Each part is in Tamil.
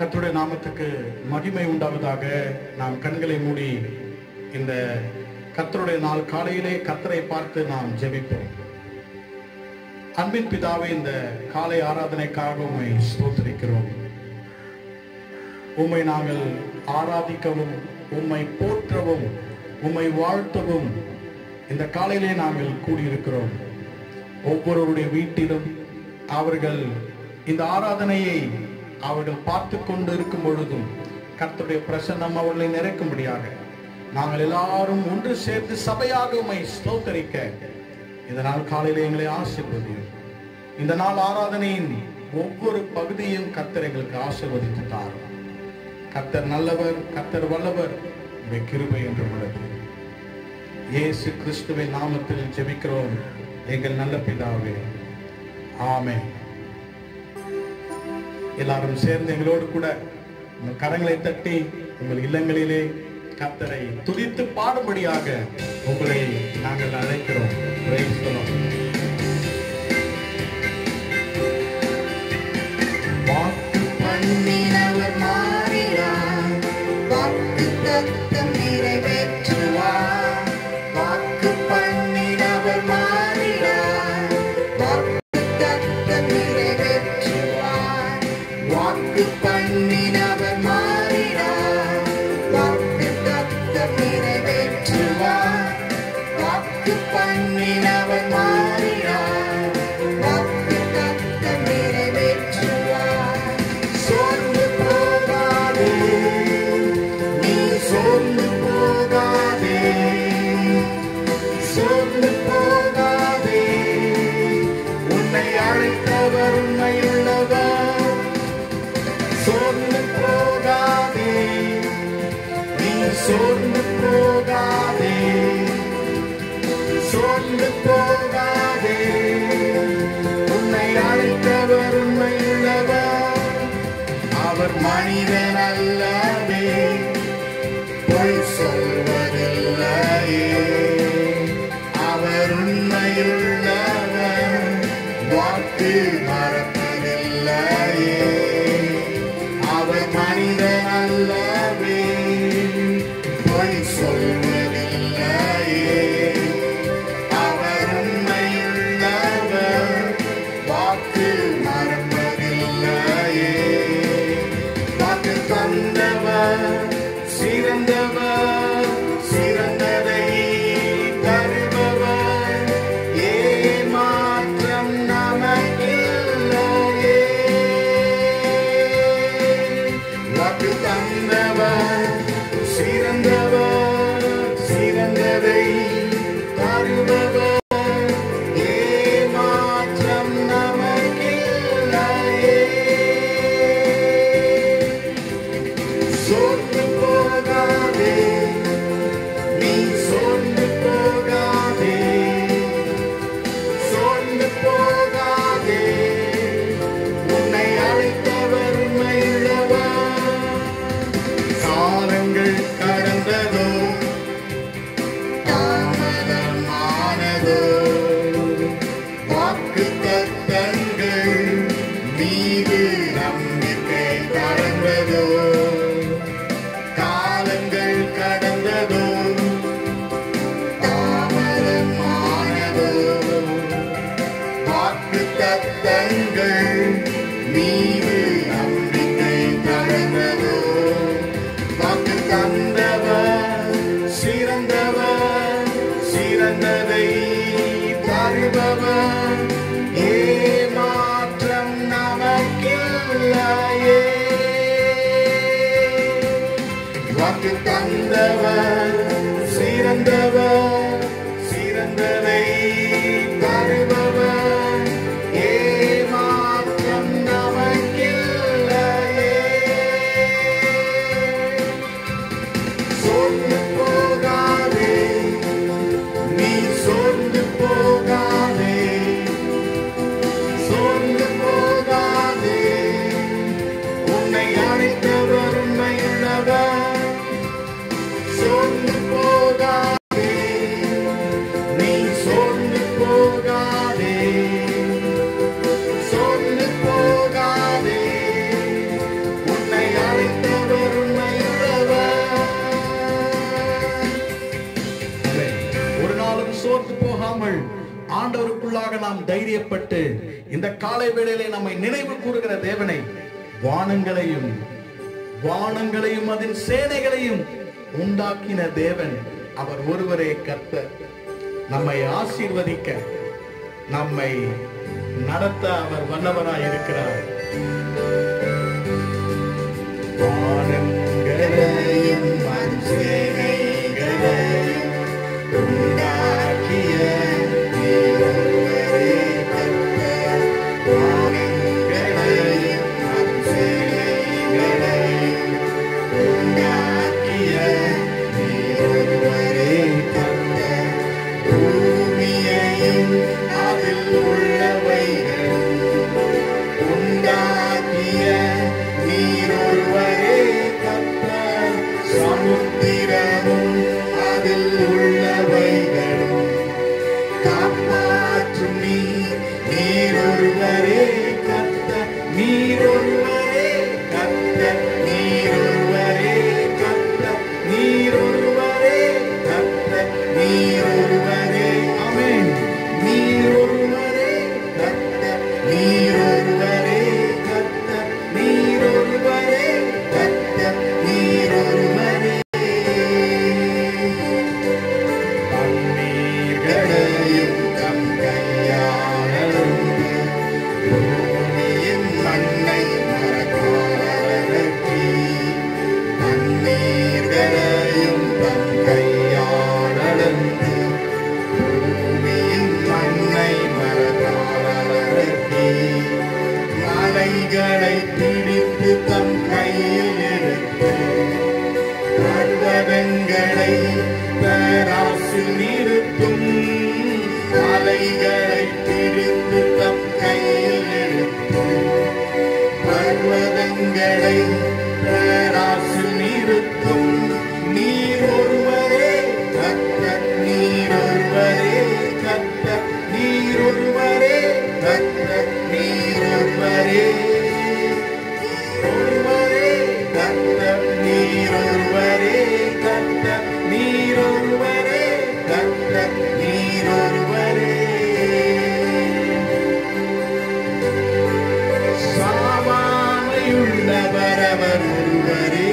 கர்த்தருடைய நாமத்துக்கு மகிமை உண்டாவதாக நாம் கண்களை மூடி இந்த கர்த்தருடைய நாள் காலையிலே கர்த்தரை பார்த்து நாம் ஜெபிப்போம் அன்பின் பிதாவே இந்த காலை ஆராதனைக்காக உம்மை ஸ்தோத்திரிக்கிறோம் உம்மை நாங்கள் ஆராதிக்கவும் உம்மை போற்றவும் உம்மை வாழ்த்தவும் இந்த காலையிலே நாங்கள் கூடியிருக்கிறோம் ஒவ்வொருவருடைய வீட்டிலும் அவர்கள் இந்த ஆராதனையை அவர்கள் பார்த்து கொண்டு இருக்கும் பொழுதும் கர்த்தருடைய பிரசன்னம் அவர்களை நிறைக்கும்படியாக நாங்கள் எல்லாரும் ஒன்று சேர்ந்து சபையாக உம்மை ஸ்தோத்தரிக்க இந்த நாள் காலையிலே எங்களை ஆசீர்வதியும் இந்த நாள் ஆராதனையின் ஒவ்வொரு பகுதியும் கர்த்தர் எங்களுக்கு ஆசீர்வதித்து தாரும் கர்த்தர் நல்லவர் கர்த்தர் வல்லவர் உம்முடைய கிருபை என்று உள்ளது இயேசு கிறிஸ்துவின் நாமத்தில் ஜெபிக்கிறோம் எங்கள் நல்ல பிதாவே ஆமென் எல்லாரும் சேர்ந்து எங்களோடு கூட உங்கள் கரங்களை தட்டி உங்கள் இல்லங்களிலே கர்த்தரை துதித்து பாடும்படியாக உங்களை நாங்கள் அழைக்கிறோம் Praise the Lord. வாக்கு பண்ணினவர் மாறினார் வாக்கு தத்தம் நிறைவேற்றுவார் வாக்கு பண்ணினவர் மாறினார் வாக்கு தத்தம் நிறைவேற்றுவார் வாக்கு பண்ணினவர் மாறினார் வாக்கு தத்தம் நிறைவேற்றுவார் வாக்கு பண்ணினவர் மாறினார் வாக்கு தத்தம் நிறைவேற்றுவார் சோர்ந்து போகாதே நீ சோர்ந்து போகாதே சோர்ந்து போகாதே உன்னை அழைத்தவர் உண்மையுள்ளவர் சோர்ந்து போகாதே நீ சோர்ந்து போகாதே சோர்ந்து போகாதே உன்னை அழைத்தவர் உண்மையுள்ளவர் அவர் மனிதன் அல்லவே பொய் சொல்வதில்லையே அவர் உண்மையுள்ளவர் வாக்கு மறப்பதில்லையே அவர் மனிதன் அல்லவே பொய் சொல்வதில்லையே அவர் உண்மையுள்ளவர் வாக்கு மறப்பதில்லையே வாக்கு தந்தவர் சிறந்தவர் சிறந்ததை தருபவர் ஏமாற்றம் நமக்கில்லையே வாக்கு தந்தவர் சிறந்தவர் சிறந்ததை தருபவர் ஏமாற்றம் நமக்கில்லையே சோர்ந்து போகாதே நீ சோர்ந்து போகாதே சோர்ந்து போகாதே உன்னை அழைத்தவர் உண்மையுள்ளவர் காலங்கள் கடந்ததோ தாமதமானதோ வாக்கு தத்தங்கள் மீது நம்பிக்கை கடந்ததோ காலங்கள் கடந்ததோ தாமதமானதோ வாக்கு தத்தங்கள் மீது நம்பிக்கை கடந்ததோ வாக்கு தந்தவர் சிறந்தவர் சிறந்ததை தருபவர் ஏமாற்றம் நமக்கில்லையே வாக்கு தந்தவர் சிறந்தவர் சிறந்ததை தருபவர் ஏமாற்றம் நமக்கில்லையே சோர்ந்து போகாதே நீ சோர்ந்து போகாதே சோர்ந்து போகாதே உன்னை அழைத்தவர் உண்மையுள்ளவர் சோர்ந்து போகாதே நீ சோர்ந்து போகாதே ஆவிக்குள்ளாக நாம் தைரியப்பட்டு இந்த காலை வேளையிலே நம்மை நினைவு கூறுகிற தேவனை வானங்களையும் வானங்களையும் அதன் சேனைகளையும் உண்டாக்கின தேவன் அவர் ஒருவரே கர்த்தர் நம்மை ஆசீர்வதிக்க நம்மை நடத்த அவர் வல்லவராய் இருக்கிறார் வானங்களையும் மண் சேனைகளையும் உண்டாக்கிய நீர் ஒருவரே கர்த்தர். வானங்களையும் மண் சேனைகளையும் உண்டாக்கிய நீர் ஒருவரே கர்த்தர். பூமியையும் அதில் உள்ளவைகளும் உண்டாக்கிய நீரொருவரே கர்த்தர் சமுத்திரமும் அதில் உள்ளவைகளும் காப்பாற்றும் நீ நீரொருவரே கர்த்தர் நீரொருவரே கர்த்தர் நீரொருவரே கர்த்தர் நீரொருவரே கர்த்தர் நீரொருவரே ஆமென் நீரொருவரே கர்த்தர் நீரொருவரே கர்த்தர் நீரொருவரே கர்த்தர் நீரொருவரே தண்ணீர்களையும் தம் கையாளரும் பூமியின் மண்ணை மறக்காரக்கி தண்ணீர்களையும் தம் கையாளரும் பூமியின் மண்ணை மறக்காரக்கி மலைகளை பிடித்து தம் கையில் எடுத்து பர்வதங்களை பேராசில் நிறுத்தும் மலைகளை பிடித்து தம் கையில் எடுத்து பர்வதங்களை பேராசில் நிறுத்தும் நீர் ஒருவரே கர்த்தர் நீர் ஒருவரே கர்த்தர் நீர் ஒருவரே கர்த்தர் நீர் ஒருவரே ஒருவரே கர்த்தர் நீர் ஒருவரே கர்த்தர் நீர் ஒருவரே கர்த்தர் நீர் ஒருவரே சாவாமையுள்ளவர் அவர் ஒருவரே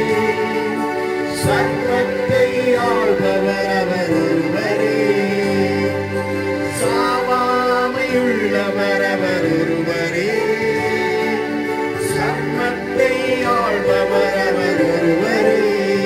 சர்வத்தை ஆள்பவர் அவர் ஒருவரே சாவாமையுள்ளவர் அவர் ஒருவரே சர்வத்தை ஆள்பவர் அவர் ஒருவரே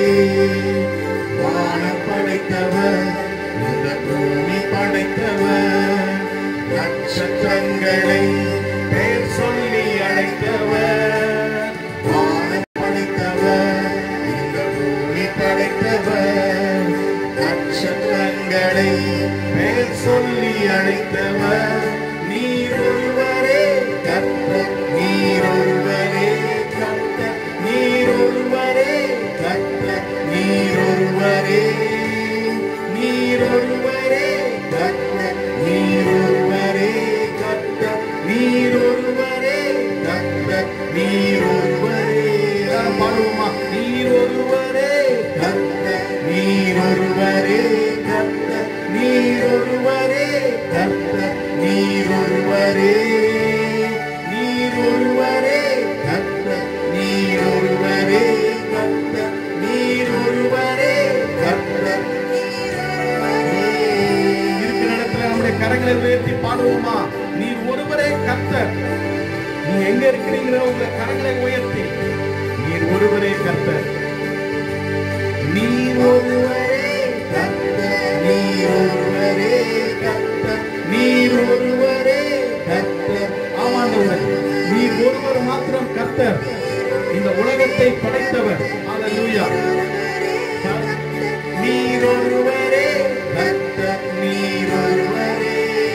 வானம் படைத்தவர் இந்த பூமி படைத்தவர் நட்சத்திரங்களை பேர் சொல்லி அழைத்தவர் வானம் படைத்தவர் இந்த பூமி படைத்தவர் நட்சத்திரங்களை பேர் சொல்லி அழைத்தவர் நீர் ஒருவரே கர்த்தர் நீர் ஒருவரே கர்த்தர் நீர் ஒருவரே கர்த்தர் நீர் ஒருவரே நீர் ஒருவரே கர்த்தர் நீர் ஒருவரே கர்த்தர் நீர் ஒருவரே கர்த்தர் நீர் ஒருவரே எல்லாரும் பாடுவோமா நீர் ஒருவரே கர்த்தர் நீர் ஒருவரே கர்த்தர் நீர் ஒருவரே கர்த்தர் நீர் ஒருவரே நீர் ஒருவரே கர்த்தர் நீர் ஒருவரே கர்த்தர் நீர் ஒருவரே கர்த்தர் இருக்கிற இடத்துல நம்முடைய கரங்களை உயர்த்தி பாடுவோமா நீர் ஒருவரே கர்த்தர் நீங்க எங்க இருக்கிறீங்களோ உங்க கரங்களை உயர்த்தி நீர் ஒருவரே கர்த்தர் நீர் ஒருவரே கர்த்தர் நீர் ஒருவரே கர்த்தர் நீர் ஒருவரே கர்த்தர் ஆமாண்டவரே நீர் ஒருவர் மாத்திரம் கர்த்தர் இந்த உலகத்தை படைத்தவர் அல்லேலூயா நீர் ஒருவரே கர்த்தர் நீர் ஒருவரே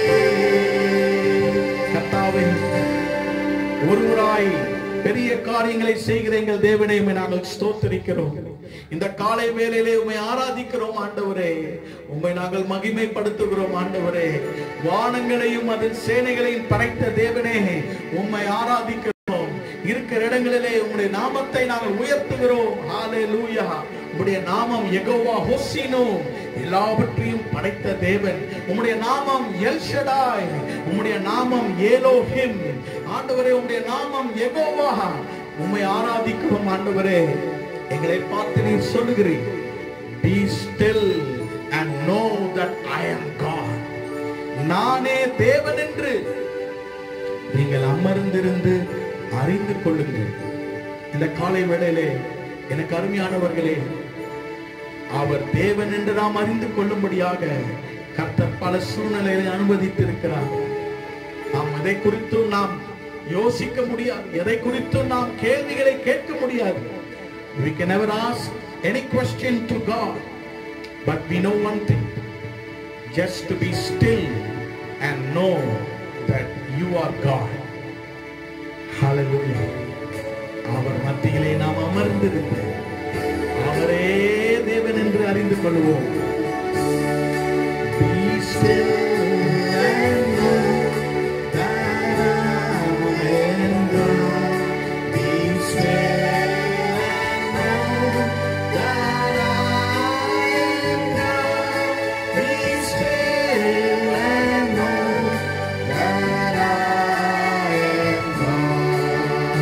கர்த்தாவே ஒருவராய் பெரிய காரியங்களை செய்கிற எங்கள் தேவனை உம்மை நாங்கள் ஸ்தோத்திரிக்கிறோம் இந்த காலை வேளையிலே உம்மை ஆராதிக்கிறோம் ஆண்டவரே உம்மை நாங்கள் மகிமைப்படுத்துகிறோம் ஆண்டவரே வானங்களையும் அதன் சேனைகளையும் படைத்த தேவனே உம்மை ஆராதிக்கிறோம் இருக்கிற இடங்களிலே உம்முடைய நாமத்தை நாங்கள் உயர்த்துகிறோம் ஹalleluya உம்முடைய நாமம் எகோவா ஹொசினோ எல்லாவற்றையும் படைத்த தேவன் உம்முடைய நாமம் எல்ஷடாய் உம்முடைய நாமம் ஏலோஹிம் ஆண்டவரே உம்முடைய நாமம் எகோவா உம்மை ஆராதிக்கிறோம் ஆண்டவரே எங்களை பார்த்து நீர் சொல்லுகிறீர் be still and know that I am God நானே தேவன் என்று நீங்கள் அமர்ந்திருந்து அறிந்து கொள்ளுங்கள் இந்த காலை வேளையிலே எனக்கு அருமையானவர்களே அவர் தேவன் என்று நாம் அறிந்து கொள்ளும்படியாக கர்த்தர் பல சூழ்நிலைகளை அனுமதித்திருக்கிறார் நாம் எதை குறித்தும் நாம் யோசிக்க முடியாது எதை குறித்தும் நாம் கேள்விகளை கேட்க முடியாது we can never ask any question to God but we know one thing just to be still and know that you are God hallelujah அவர் மத்தியிலே நாம் அமர்ந்திருந்து அவரே தேவன் என்று அறிந்து கொள்வோம் Be still and know that I am God. Be still and know that I am God. Be still and know that I am God.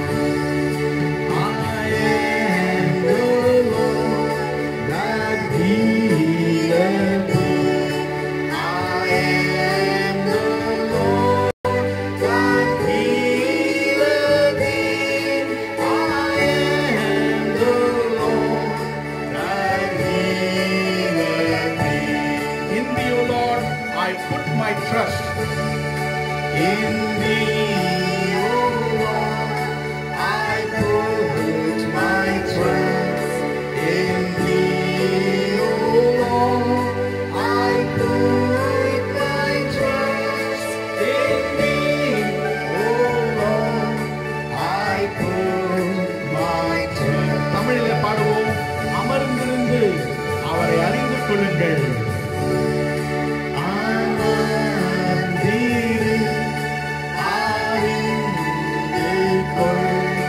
I am the Lord that healeth thee. I am the Lord that healeth thee. I am the Lord that healeth thee. In thee, O Lord, I put my trust. In thee, O Lord, I put my trust. In thee, O Lord, I put my trust. In thee, O Lord, I put my trust. தமிழிலே பாடுவோம் அமர்ந்திருந்து அவரை அறிந்து கொள்ளுங்கள் அமர்ந்திரு அறிந்து கொள்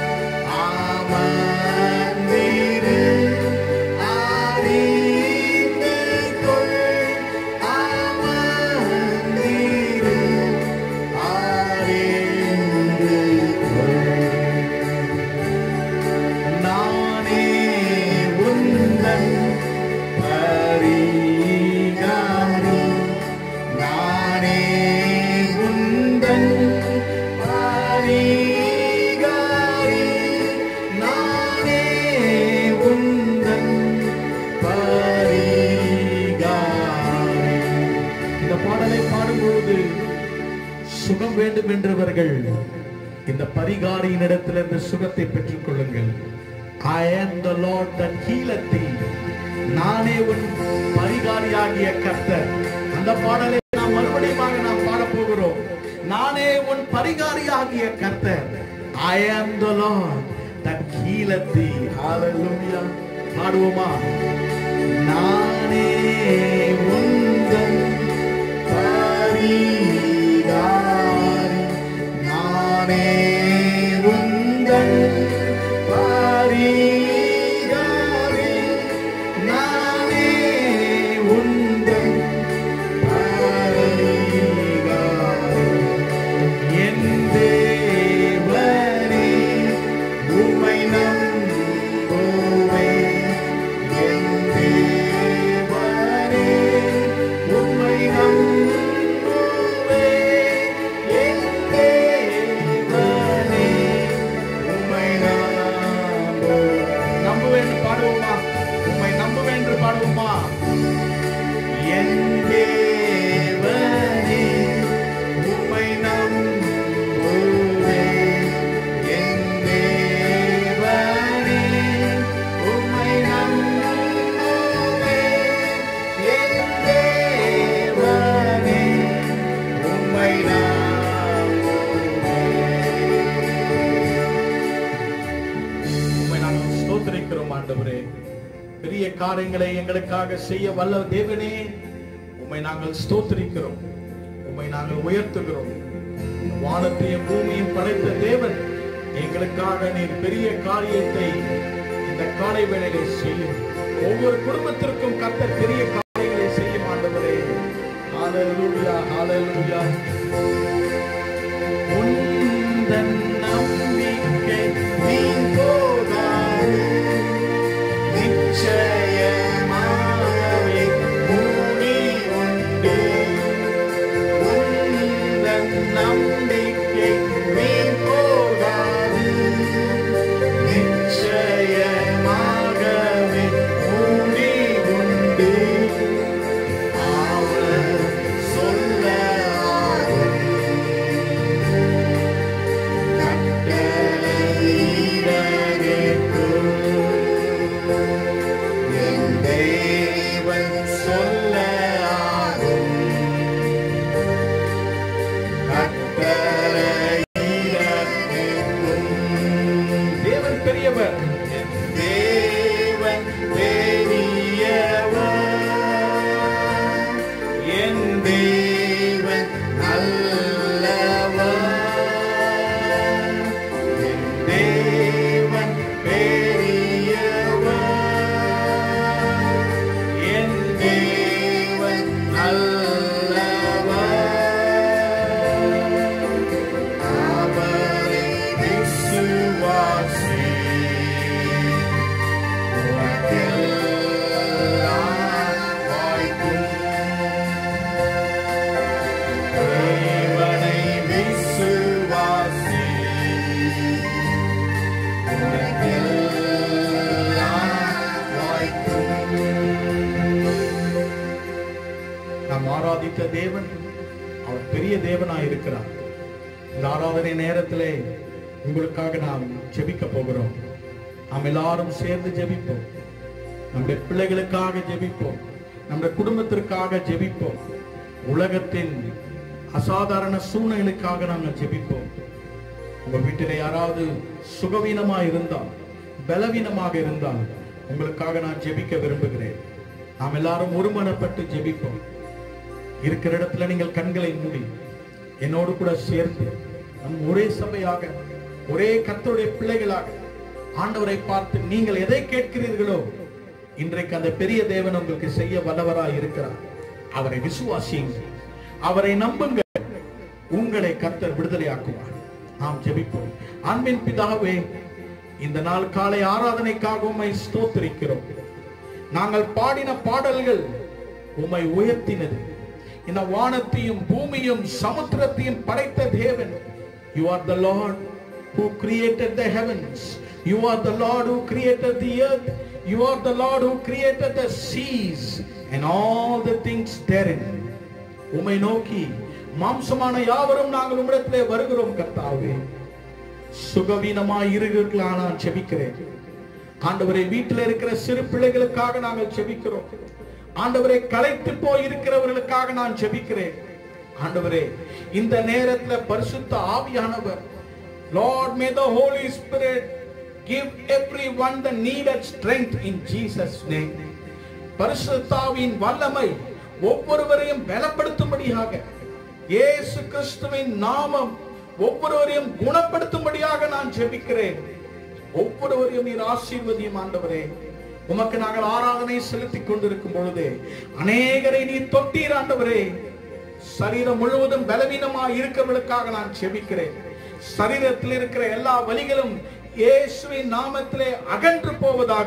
அமர்ந்திரு அறிந்து கொள் அமர்ந்திரு அறிந்து கொள் நானே உந்தன் பரிகாரி நானே உந்தன் பரிகாரி நானே உந்தன் பரிகாரி இந்த பாடலை பாடும்போது சுகம் வேண்டும் என்றவர்கள் இந்த பரிகாரியின் இடத்திலிருந்து சுகத்தை பெற்றுக் கொள்ளுங்கள் I am the Lord that healeth thee. நானே உன் பரிகாரியாகிய கர்த்தர் அந்த பாடலை நாம் மறுபடியும் நாம் பாடப் போகிறோம் நானே உன் பரிகாரியாகிய கர்த்தர் I am the Lord that healeth thee. Hallelujah. பாடுவோமா நானே உந்தன் பரிகாரி நானே உந்தன் பரிகாரி நானே உந்தன் பரிகாரி என் தேவனே உம்மை நம்புவேன் என் தேவனே உம்மை நம்புவேன் என் தேவனே உம்மை நம்புவேன் நம்புவேன் பாடுவோமா உம்மை நம்புவேன் என்று பாடுவோமா என் தேவனே உம்மை நம்புவேன் என் தேவனே உம்மை நம்புவேன் என் தேவனே உம்மை நம்புவேன் உம்மை நாங்கள் ஸ்தோத்திரிக்கிறோம் ஆண்டவரே பெரிய காரியங்களை எங்களுக்காக செய்ய வல்ல தேவனே உம்மை நாங்கள் ஸ்தோத்திரிக்கிறோம் உம்மை நாங்கள் உயர்த்துகிறோம் வானத்தையும் பூமியும் படைத்த தேவன் எங்களுக்காக நீர் பெரிய காரியத்தை இந்த காலை வேளையிலே செய்யும் ஒவ்வொரு குடும்பத்திற்கும் கர்த்தர் பெரிய காரியங்களை செய்யும் ஆண்டவரே ஹalleluya ஹalleluya உந்தன் நம்பிக்கை வீண் போகாது. நிச்சயமாகவே கூடி உண்டு. உந்தன் நம்பிக்கை வீண் போகாது. நிச்சயமாகவே கூடி உண்டு. அவர் சொல்ல ஆகும். என் தேவன் சொல்ல ஆகும் கட்டளையிடக்கும் தேவன் பெரியவர் தேவன் பெரியவர் என் தேவன் நல்லவர் என் தேவன் பெரியவர் என் தேவன் நல்லவர் அவரை விசுவாசி உனக்கெல்லாம் வாய்க்கும் தேவனை விசுவாசி உனக்கெல்லாம் வாய்க்கும் நாம் ஆராதித்த தேவன் அவர் பெரிய தேவனாய் இருக்கிறார் இந்த ஆராதனை நேரத்திலே உங்களுக்காக நாம் ஜெபிக்க போகிறோம் நாம் எல்லாரும் சேர்ந்து ஜெபிப்போம் நம்முடைய பிள்ளைகளுக்காக ஜெபிப்போம் நம்முடைய குடும்பத்திற்காக ஜெபிப்போம் உலகத்தின் அசாதாரண சூழ்நிலைக்காக நாங்கள் ஜெபிப்போம் உங்க வீட்டிலே யாராவது சுகவீனமா இருந்தால் பலவீனமாக இருந்தால் உங்களுக்காக நான் ஜெபிக்க விரும்புகிறேன் நாம் எல்லாரும் ஒருமனப்பட்டு ஜெபிப்போம் இருக்கிற இடத்துல நீங்கள் கண்களை மூடி என்னோடு கூட சேர்ந்து நம் ஒரே சபையாக ஒரே கர்த்தருடைய பிள்ளைகளாக ஆண்டவரை பார்த்து நீங்கள் எதை கேட்கிறீர்களோ இன்றைக்கு அந்த பெரிய தேவன் உங்களுக்கு செய்ய வல்லவராய் இருக்கிறார் அவரை விசுவாசியுங்கள் அவரை நம்புங்கள் உங்களை கர்த்தர் விடுதலையாக்குவார் நாம் ஜெபிப்போம் அன்பின் பிதாவே இந்த நாள் காலை ஆராதனைக்காக உம்மை ஸ்தோத்திரிக்கிறோம் நாங்கள் பாடின பாடல்கள் உம்மை உயர்த்தினது இந்த வானத்தையும் பூமியும் சமுத்திரத்தையும் படைத்த தேவன் you are the Lord who created the heavens you are the lord who created the earth you are the lord who created the seas and all the things therein உம்மை நோக்கி மாம்சமான யாவரும் நாங்கள் உம்மிடத்திலே வருகிறோம் கர்த்தாவே சுகவீனமாய் இருக்கிறீர்களா நான் செபிக்கிறேன் ஆண்டவரை வீட்டில் இருக்கிற சிறு பிள்ளைகளுக்காக நாங்கள் செபிக்கிறோம் ஆண்டவரை களைத்து போய் இருக்கிறவர்களுக்காக நான் செபிக்கிறேன் ஆண்டவரே இந்த நேரத்துல பரிசுத்த ஆவியானவர் Lord may the Holy Spirit give everyone the needed strength in Jesus name பரிசுத்தாவின் வல்லமை ஒவ்வொருவரையும் பலப்படுத்தும்படியாக இயேசு கிறிஸ்துவின் நாமம் ஒவ்வொருவரையும் குணப்படுத்தும்படியாக நான் ஜெபிக்கிறேன் ஒவ்வொருவரையும் நீர் ஆசீர்வதியும் ஆண்டவரே உமக்கு நாங்கள் ஆராதனை செலுத்திக் கொண்டிருக்கும் பொழுது அநேகரை நீ தொட்டீர் ஆண்டவரே சரீரம் முழுவதும் பலவீனமா இருக்கிறவர்களுக்காக நான் செபிக்கிறேன் சரீரத்தில் இருக்கிற எல்லா வலிகளும் இயேசுவின் நாமத்திலே அகன்று போவதாக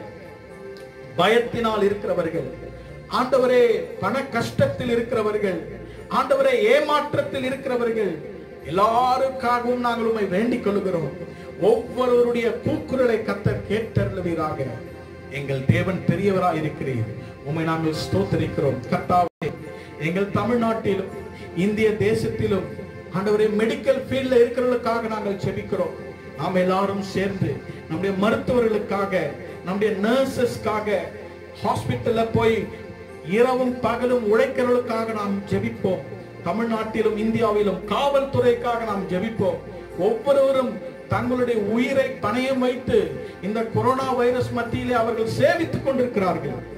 பயத்தினால் இருக்கிறவர்கள் ஆண்டவரே பண கஷ்டத்தில் இருக்கிறவர்கள் ஆண்டவரே ஏமாற்றத்தில் இருக்கிறவர்கள் எல்லாருக்காகவும் நாங்கள் உம்மை வேண்டிக் கொள்கிறோம் ஒவ்வொருவருடைய கூக்குரலை கத்தர் கேட்டருளுவீராக எங்கள் தேவன் பெரியவராய் இருக்கிறீர் உம்மை நாங்கள் ஸ்தோத்தரிக்கிறோம் கர்த்தாவே எங்கள் தமிழ்நாட்டிலும் இந்திய தேசத்திலும் ஆண்டவரே மெடிக்கல் ஃபீல்ட்ல இருக்கிறவர்களுக்காக நாங்கள் செபிக்கிறோம் நாம் எல்லாரும் சேர்ந்து நம்முடைய மருத்துவர்களுக்காக நம்முடைய நர்சஸ்க்காக ஹாஸ்பிட்டல்ல போய் இரவும் பகலும் உழைக்கிறவர்களுக்காக நாம் ஜெபிப்போம் தமிழ்நாட்டிலும் இந்தியாவிலும் காவல்துறைக்காக நாம் ஜெபிப்போம் ஒவ்வொருவரும் தங்களுடைய உயிரை பணயம் வைத்து இந்த கொரோனா வைரஸ் மத்தியிலே அவர்கள் சேவித்துக் கொண்டிருக்கிறார்கள்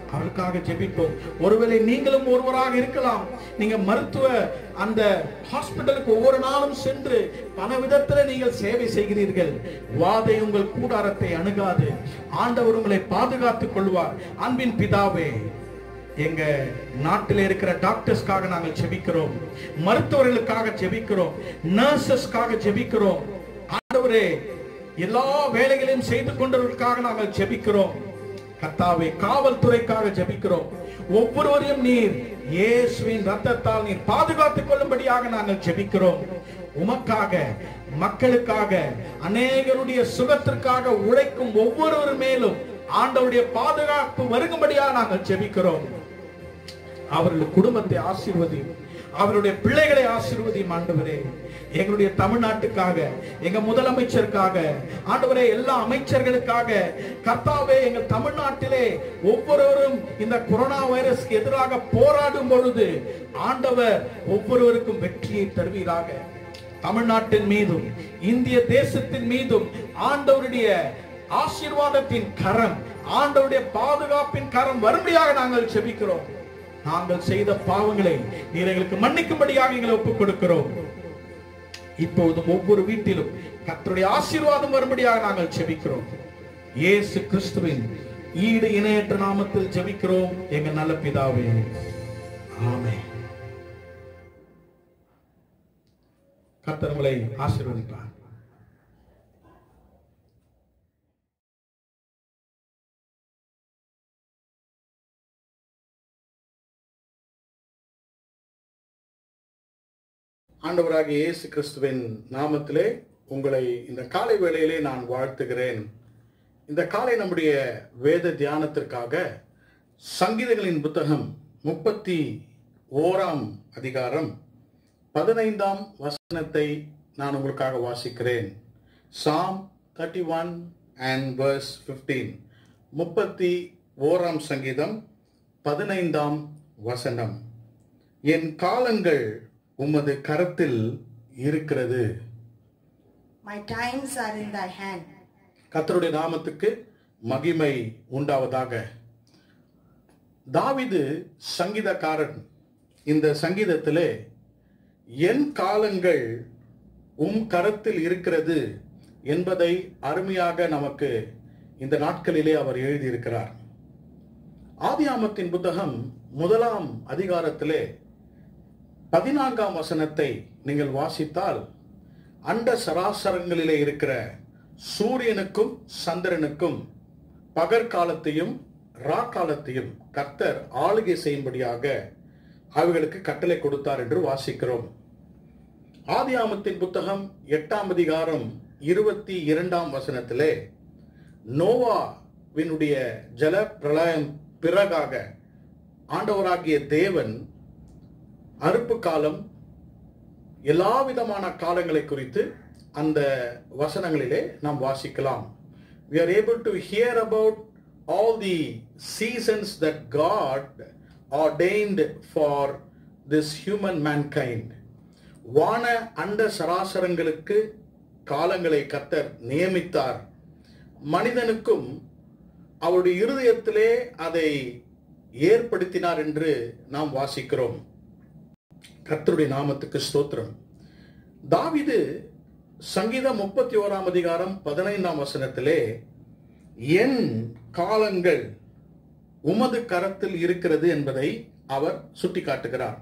அவருக்காக ஜெபிப்போம் ஒருவேளை நீங்களும் ஒருவராக இருக்கலாம் நீங்க மருத்துவ அந்த ஹாஸ்பிட்டலுக்கு ஒவ்வொரு நாளும் சென்று பல விதத்துல நீங்கள் சேவை செய்கிறீர்கள் வாதை உங்கள் கூடாரத்தை அணுகாது ஆண்டவர் உங்களை பாதுகாத்துக் கொள்வார் அன்பின் பிதாவே எங்க நாட்டில் இருக்கிற டாக்டர்ஸ்க்காக நாங்கள் ஜெபிக்கிறோம் மருத்துவர்களுக்காக ஜெபிக்கிறோம் நர்சஸ்க்காக ஜெபிக்கிறோம் ஆண்டவரே எல்லா வேலைகளையும் செய்து கொண்டவர்களுக்காக நாங்கள் ஜெபிக்கிறோம் கர்த்தாவே காவல்துறைக்காக ஜெபிக்கிறோம் ஒவ்வொருவரையும் நீர் இயேசுவின் ரத்தத்தால் நீர் பாதுகாத்துக் கொள்ளும்படியாக நாங்கள் ஜெபிக்கிறோம் உமக்காக மக்களுக்காக அநேகருடைய சுகத்திற்காக உழைக்கும் ஒவ்வொருவர் மேலும் ஆண்டவருடைய பாதுகாப்பு வருகும்படியாக நாங்கள் ஜெபிக்கிறோம் அவர்கள் குடும்பத்தை ஆசீர்வதியும் அவருடைய பிள்ளைகளை ஆசீர்வதியும் ஆண்டவரே எங்களுடைய தமிழ்நாட்டுக்காக எங்க முதலமைச்சருக்காக ஆண்டவரே எல்லா அமைச்சர்களுக்காக கர்த்தாவே எங்கள் தமிழ்நாட்டிலே ஒவ்வொருவரும் இந்த கொரோனா வைரஸ்க்கு எதிராக போராடும் பொழுது ஆண்டவர் ஒவ்வொருவருக்கும் வெற்றியை தருவீராக தமிழ்நாட்டின் மீதும் இந்திய தேசத்தின் மீதும் ஆண்டவருடைய ஆசீர்வாதத்தின் கரம் ஆண்டவருடைய பாதுகாப்பின் கரம் வரும்படியாக நாங்கள் செபிக்கிறோம் நாங்கள் செய்த பாவங்களை நீர் எங்களுக்கு மன்னிக்கும்படியாக எங்களை ஒப்புக் கொடுக்கிறோம் இப்போதும் ஒவ்வொரு வீட்டிலும் கர்த்தருடைய ஆசீர்வாதம் வரும்படியாக நாங்கள் செபிக்கிறோம் இயேசு கிறிஸ்துவின் ஈடு இணையற்ற நாமத்தில் ஜெபிக்கிறோம் எங்க நல்ல பிதாவே ஆமென் கர்த்தர் உங்களை ஆசீர்வதிப்பார் ஆண்டவராகிய இயேசு கிறிஸ்துவின் நாமத்திலே உங்களை இந்த காலை வேளையிலே நான் வாழ்த்துகிறேன் இந்த காலை நம்முடைய வேத தியானத்திற்காக சங்கீதங்களின் புத்தகம் முப்பத்தி ஓராம் அதிகாரம் பதினைந்தாம் வசனத்தை நான் உங்களுக்காக வாசிக்கிறேன் Psalm thirty one and verse fifteen முப்பத்தி ஓராம் சங்கீதம் பதினைந்தாம் வசனம் என் காலங்கள் உமது கரத்தில் இருக்கிறது My times are in thy hand. கர்த்தருடைய நாமத்துக்கு மகிமை உண்டாவதாக தாவிது சங்கீதக்காரன் இந்த சங்கீதத்திலே என் காலங்கள் உம் கரத்தில் இருக்கிறது என்பதை அருமையாக நமக்கு இந்த நாட்களிலே அவர் எழுதியிருக்கிறார் ஆதியாமத்தின் புத்தகம் முதலாம் அதிகாரத்திலே பதினான்காம் வசனத்தை நீங்கள் வாசித்தால் அண்ட சராசரங்களிலே இருக்கிற சூரியனுக்கும் சந்திரனுக்கும் பகற்காலத்தையும் ராக்காலத்தையும் கர்த்தர் ஆளுகை செய்யும்படியாக அவைகளுக்கு கட்டளை கொடுத்தார் என்று வாசிக்கிறோம் ஆதியாமத்தின் புத்தகம் எட்டாம் அதிகாரம் இருபத்தி இரண்டாம் வசனத்திலே நோவாவினுடைய ஜல பிரளயம் பிறகாக ஆண்டவராகிய தேவன் அறுப்பு காலம் எல்லா விதமான காலங்களை குறித்து அந்த வசனங்களிலே நாம் வாசிக்கலாம் we are able to hear about all the seasons that god ordained for this human mankind வான அண்ட சராசரங்களுக்கு காலங்களை கத்தர் நியமித்தார் மனிதனுக்கும் அவருடைய இருதயத்திலே அதை ஏற்படுத்தினார் என்று நாம் வாசிக்கிறோம் கர்த்தருடைய நாமத்துக்கு ஸ்தோத்திரம் தாவிது சங்கீதம் முப்பத்தி ஓராம் அதிகாரம் பதினைந்தாம் வசனத்திலே என் காலங்கள் உமது கரத்தில் இருக்கிறது என்பதை அவர் சுட்டிக்காட்டுகிறார்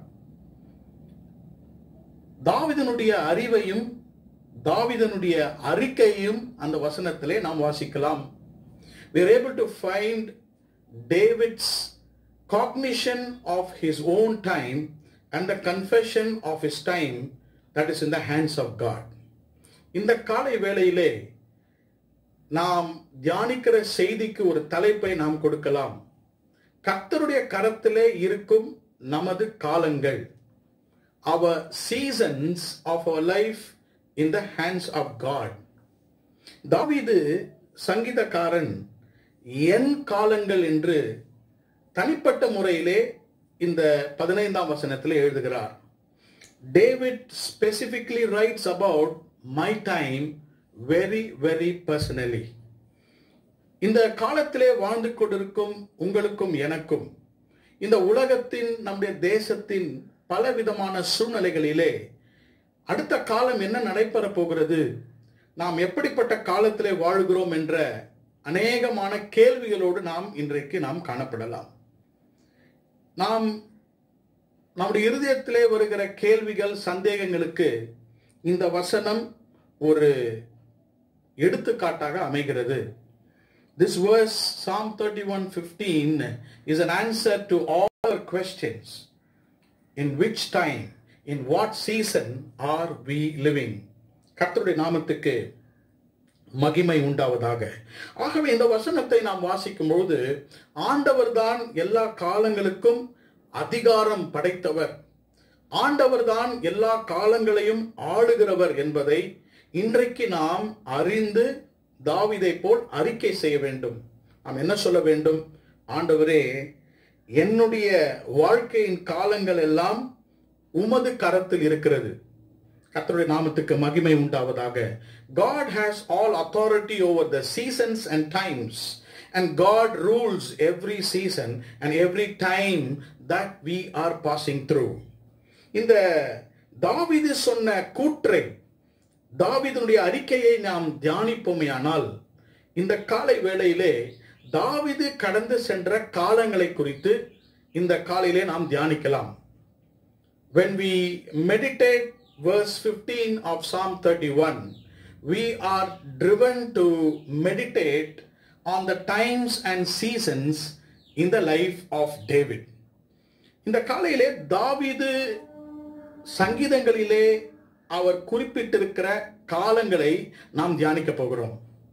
தாவிதனுடைய அறிவையும் தாவிதனுடைய அறிக்கையையும் அந்த வசனத்திலே நாம் வாசிக்கலாம் we are able to find David's cognition of his own time and the confession of his time that is in the hands of God. இந்த காலை வேளையிலே நாம் தியானிக்கிற செய்திக்கு ஒரு தலைப்பை நாம் கொடுக்கலாம் கர்த்தருடைய கரத்திலே இருக்கும் நமது காலங்கள் our seasons of our life in the hands of God. தாவீது சங்கீதக்காரன் என் காலங்கள் என்று தனிப்பட்ட முறையிலே இந்த பதினைந்தாம் வசனத்தில் எழுதுகிறார் David specifically writes about my time very very personally இந்த காலத்திலே வாழ்ந்து கொண்டிருக்கும் உங்களுக்கும் எனக்கும் இந்த உலகத்தின் நம்முடைய தேசத்தின் பலவிதமான சூழ்நிலைகளிலே அடுத்த காலம் என்ன நடைபெற போகிறது நாம் எப்படிப்பட்ட காலத்திலே வாழ்கிறோம் என்ற அநேகமான கேள்விகளோடு நாம் இன்றைக்கு நாம் காணப்படலாம் நாம் நம்முடைய இருதயத்திலே வருகிற கேள்விகள் சந்தேகங்களுக்கு இந்த வசனம் ஒரு எடுத்துக்காட்டாக அமைகிறது This verse, Psalm 31:15, is an answer to all our questions. In which time, in what season are we living? கர்த்தருடைய நாமத்துக்கு மகிமை உண்டாவதாக ஆகவே இந்த வசனத்தை நாம் வாசிக்கும் பொழுது ஆண்டவர்தான் எல்லா காலங்களுக்கும் அதிகாரம் படைத்தவர் ஆண்டவர்தான் எல்லா காலங்களையும் ஆளுகிறவர் என்பதை இன்றைக்கு நாம் அறிந்து தாவிதை போல் அறிக்கை செய்ய வேண்டும் நாம் என்ன சொல்ல வேண்டும் ஆண்டவரே என்னுடைய வாழ்க்கையின் காலங்கள் எல்லாம் உமது கரத்தில் இருக்கிறது கர்த்தருடைய நாமத்துக்கு மகிமை உண்டாவதாக God has all authority over the seasons and times and God rules every season and every time that we are passing through இந்த தாவீது சொன்ன கூற்றை தாவீதுடைய அறிக்கையை நாம் தியானிப்போமேயானால் இந்த காலை வேளையிலே தாவீது கடந்து சென்ற காலங்களை குறித்து இந்த காலையிலே நாம் தியானிக்கலாம் when we meditate verse 15 of Psalm 31, we are driven to meditate on the times and seasons in the life of David. இந்த காலையிலே தாவீது சங்கீதங்களிலே அவர் குறிப்பிட்டிருக்கிற காலங்களை நாம் தியானிக்க போகிறோம்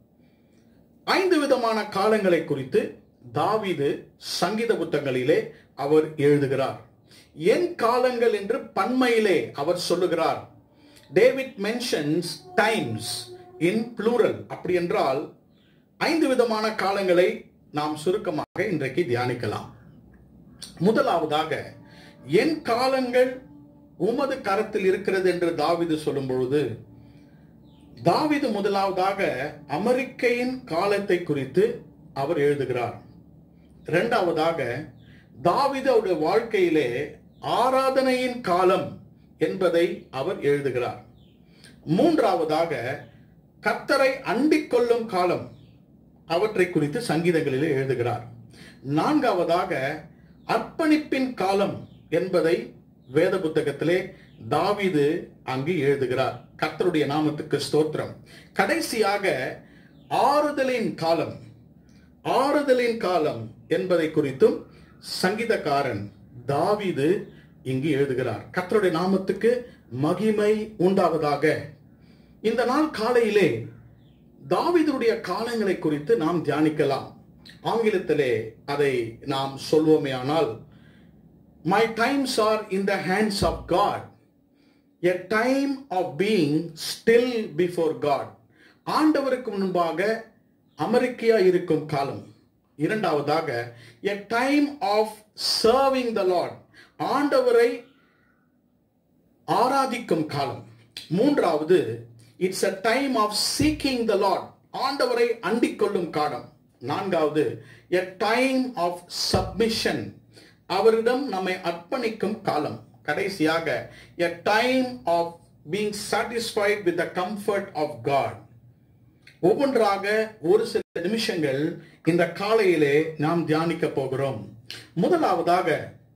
ஐந்து விதமான காலங்களை குறித்து தாவீது சங்கீத புத்தகங்களிலே அவர் எழுதுகிறார் என் காலங்கள் என்று பன்மையிலே அவர் சொல்லுகிறார் David mentions times in plural அப்படி என்றால் ஐந்து விதமான காலங்களை நாம் சுருக்கமாக இன்றைக்கு தியானிக்கலாம் முதலாவதாக என் காலங்கள் உமது கரத்தில் இருக்கிறது என்று தாவிது சொல்லும் பொழுது தாவிது முதலாவதாக அமெரிக்கையின் காலத்தை குறித்து அவர் எழுதுகிறார் இரண்டாவதாக தாவிது அவருடைய வாழ்க்கையிலே ஆராதனையின் காலம் என்பதை அவர் எழுதுகிறார் மூன்றாவதாக கத்தரை அண்டிக் கொள்ளும் காலம் அவற்றை குறித்து சங்கீதங்களிலே எழுதுகிறார் நான்காவதாக அர்ப்பணிப்பின் காலம் என்பதை வேத புத்தகத்திலே தாவிது அங்கு எழுதுகிறார் கர்த்தருடைய நாமத்துக்கு ஸ்தோத்திரம் கடைசியாக ஆறுதலின் காலம் ஆறுதலின் காலம் என்பதை குறித்தும் சங்கீதக்காரன் தாவிது இங்கு எழுதுகிறார் கர்த்தருடைய நாமத்துக்கு மகிமை உண்டாவதாக இந்த நாள் காலையிலே தாவிதருடைய காலங்களை குறித்து நாம் தியானிக்கலாம் ஆங்கிலத்திலே அதை நாம் சொல்வோமே ஆனால் my times are in the hands of God a time of being still before God ஆண்டவருக்கு முன்பாக அமெரிக்கையா இருக்கும் காலம் இரண்டாவதாக a time of serving the Lord ஆண்டவரை ஆராதிக்கும் காலம் மூன்றாவது it's a time of seeking the Lord ஆண்டவரை அண்டிக் கொள்ளும் காலம் நான்காவது எ டைம் ஆஃப் சப்மிஷன் அவரிடம் நம்மை அர்ப்பணிக்கும் காலம் கடைசியாக a time of being satisfied with the comfort of God ஒவ்வொன்றாக ஒரு சில நிமிஷங்கள் இந்த காலையிலே நாம் தியானிக்க போகிறோம் முதலாவதாக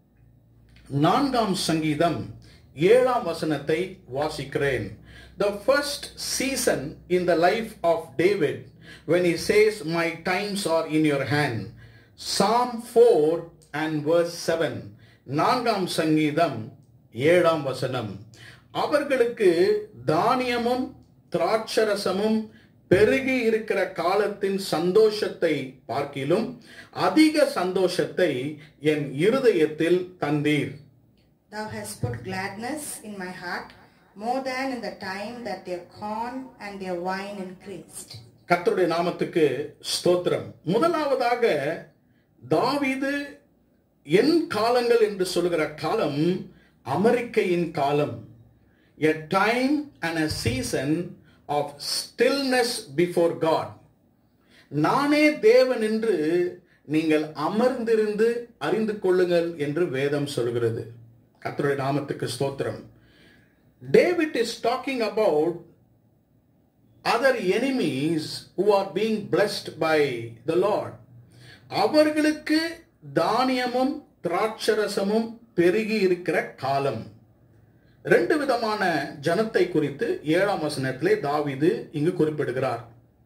நான்காம் சங்கீதம் ஏழாம் வசனத்தை வாசிக்கிறேன் The first season in the life of David when he says, My times are in your hand. Psalm 4 and verse 7. நான்காம் சங்கீதம் ஏழாம் வசனம் அவர்களுக்கு தானியமும் திராட்சரசமும் பெருகி இருக்கிற காலத்தின் சந்தோஷத்தை பார்க்கிலும் அதிக சந்தோஷத்தை என் இருதயத்தில் தந்தீர் Thou hast put gladness in my heart more than in the time that their corn and their wine increased. கர்த்தருடைய நாமத்துக்கு ஸ்தோத்திரம் முதலாவதாக தாவீது என் காலங்கள் என்று சொல்லுகிற காலம் அமெரிக்கையின் காலம் a time and a season of stillness before God நானே தேவன் என்று நீங்கள் அமர்ந்திருந்து அறிந்து கொள்ளுங்கள் என்று வேதம் சொல்கிறது கர்த்தருடைய நாமத்துக்கு ஸ்தோத்திரம் David is talking about other enemies who are being blessed by the Lord அவர்களுக்கு தானியமும் திராட்சரசமும் பெருகி இருக்கிற காலம் ரெண்டு விதமான ஜனத்தை குறித்து ஏழாம் வசனத்திலே தாவீது இங்கு குறிப்பிடுகிறார்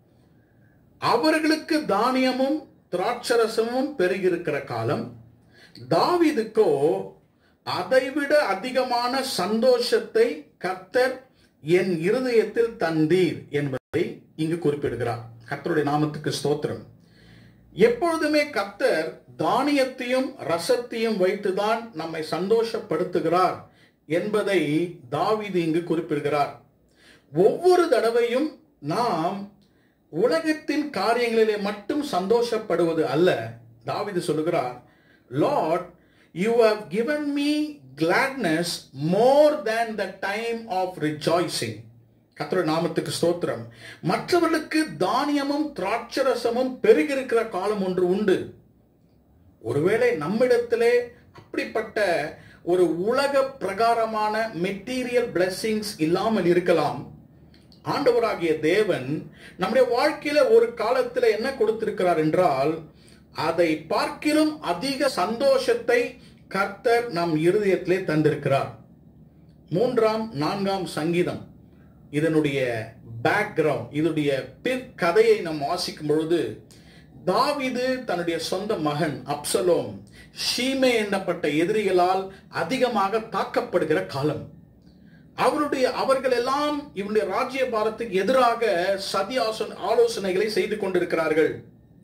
அவர்களுக்கு தானியமும் திராட்சரசமும் பெருகி இருக்கிற காலம் தாவீதுக்கோ அதைவிட அதிகமான சந்தோஷத்தை கர்த்தர் என் இருதயத்தில் தந்தீர் என்பதை இங்கு குறிப்பிடுகிறார் கர்த்தருடைய நாமத்துக்கு ஸ்தோத்திரம் எப்பொழுதுமே கர்த்தர் தானியத்தையும் ரசத்தையும் வைத்துதான் நம்மை சந்தோஷப்படுத்துகிறார் என்பதை தாவீது இங்கு குறிப்பிடுகிறார் ஒவ்வொரு தடவையும் நாம் உலகத்தின் காரியங்களிலே மட்டும் சந்தோஷப்படுவது அல்ல தாவீது சொல்லுகிறார் Lord you have given me gladness more than the time of rejoicing கர்த்தருடைய நாமத்துக்கு ஸ்தோத்திரம் மற்றவர்களுக்கு தானியமும் திராட்சரசமும் பெருகிருக்கிற காலம் ஒன்று உண்டு ஒருவேளை நம்மிடத்திலே அப்படிப்பட்ட ஒரு உலக பிரகாரமான மெட்டீரியல் பிளெஸிங்ஸ் இல்லாமல் இருக்கலாம் ஆண்டவராகிய தேவன் நம்முடைய வாழ்க்கையில ஒரு காலத்துல என்ன கொடுத்திருக்கிறார் என்றால் அதை பார்க்கிலும் அதிக சந்தோஷத்தை கர்த்தர் நம் இருதயத்திலே தந்திருக்கிறார் மூன்றாம் நான்காம் சங்கீதம் இதனுடைய பேக்ரவுண்ட் இதனுடைய பிற்கதையை நாம் வாசிக்கும் பொழுது தாவீது தன்னுடைய சொந்த மகன் அப்சலோம் ஷீமே எண்ணப்பட்ட எதிரிகளால் அதிகமாக தாக்கப்படுகிற காலம் அவருடைய அவர்கள் எல்லாம் இவனுடைய ராஜ்ய பாரத்துக்கு எதிராக சதி ஆசன ஆலோசனைகளை செய்து கொண்டிருக்கிறார்கள்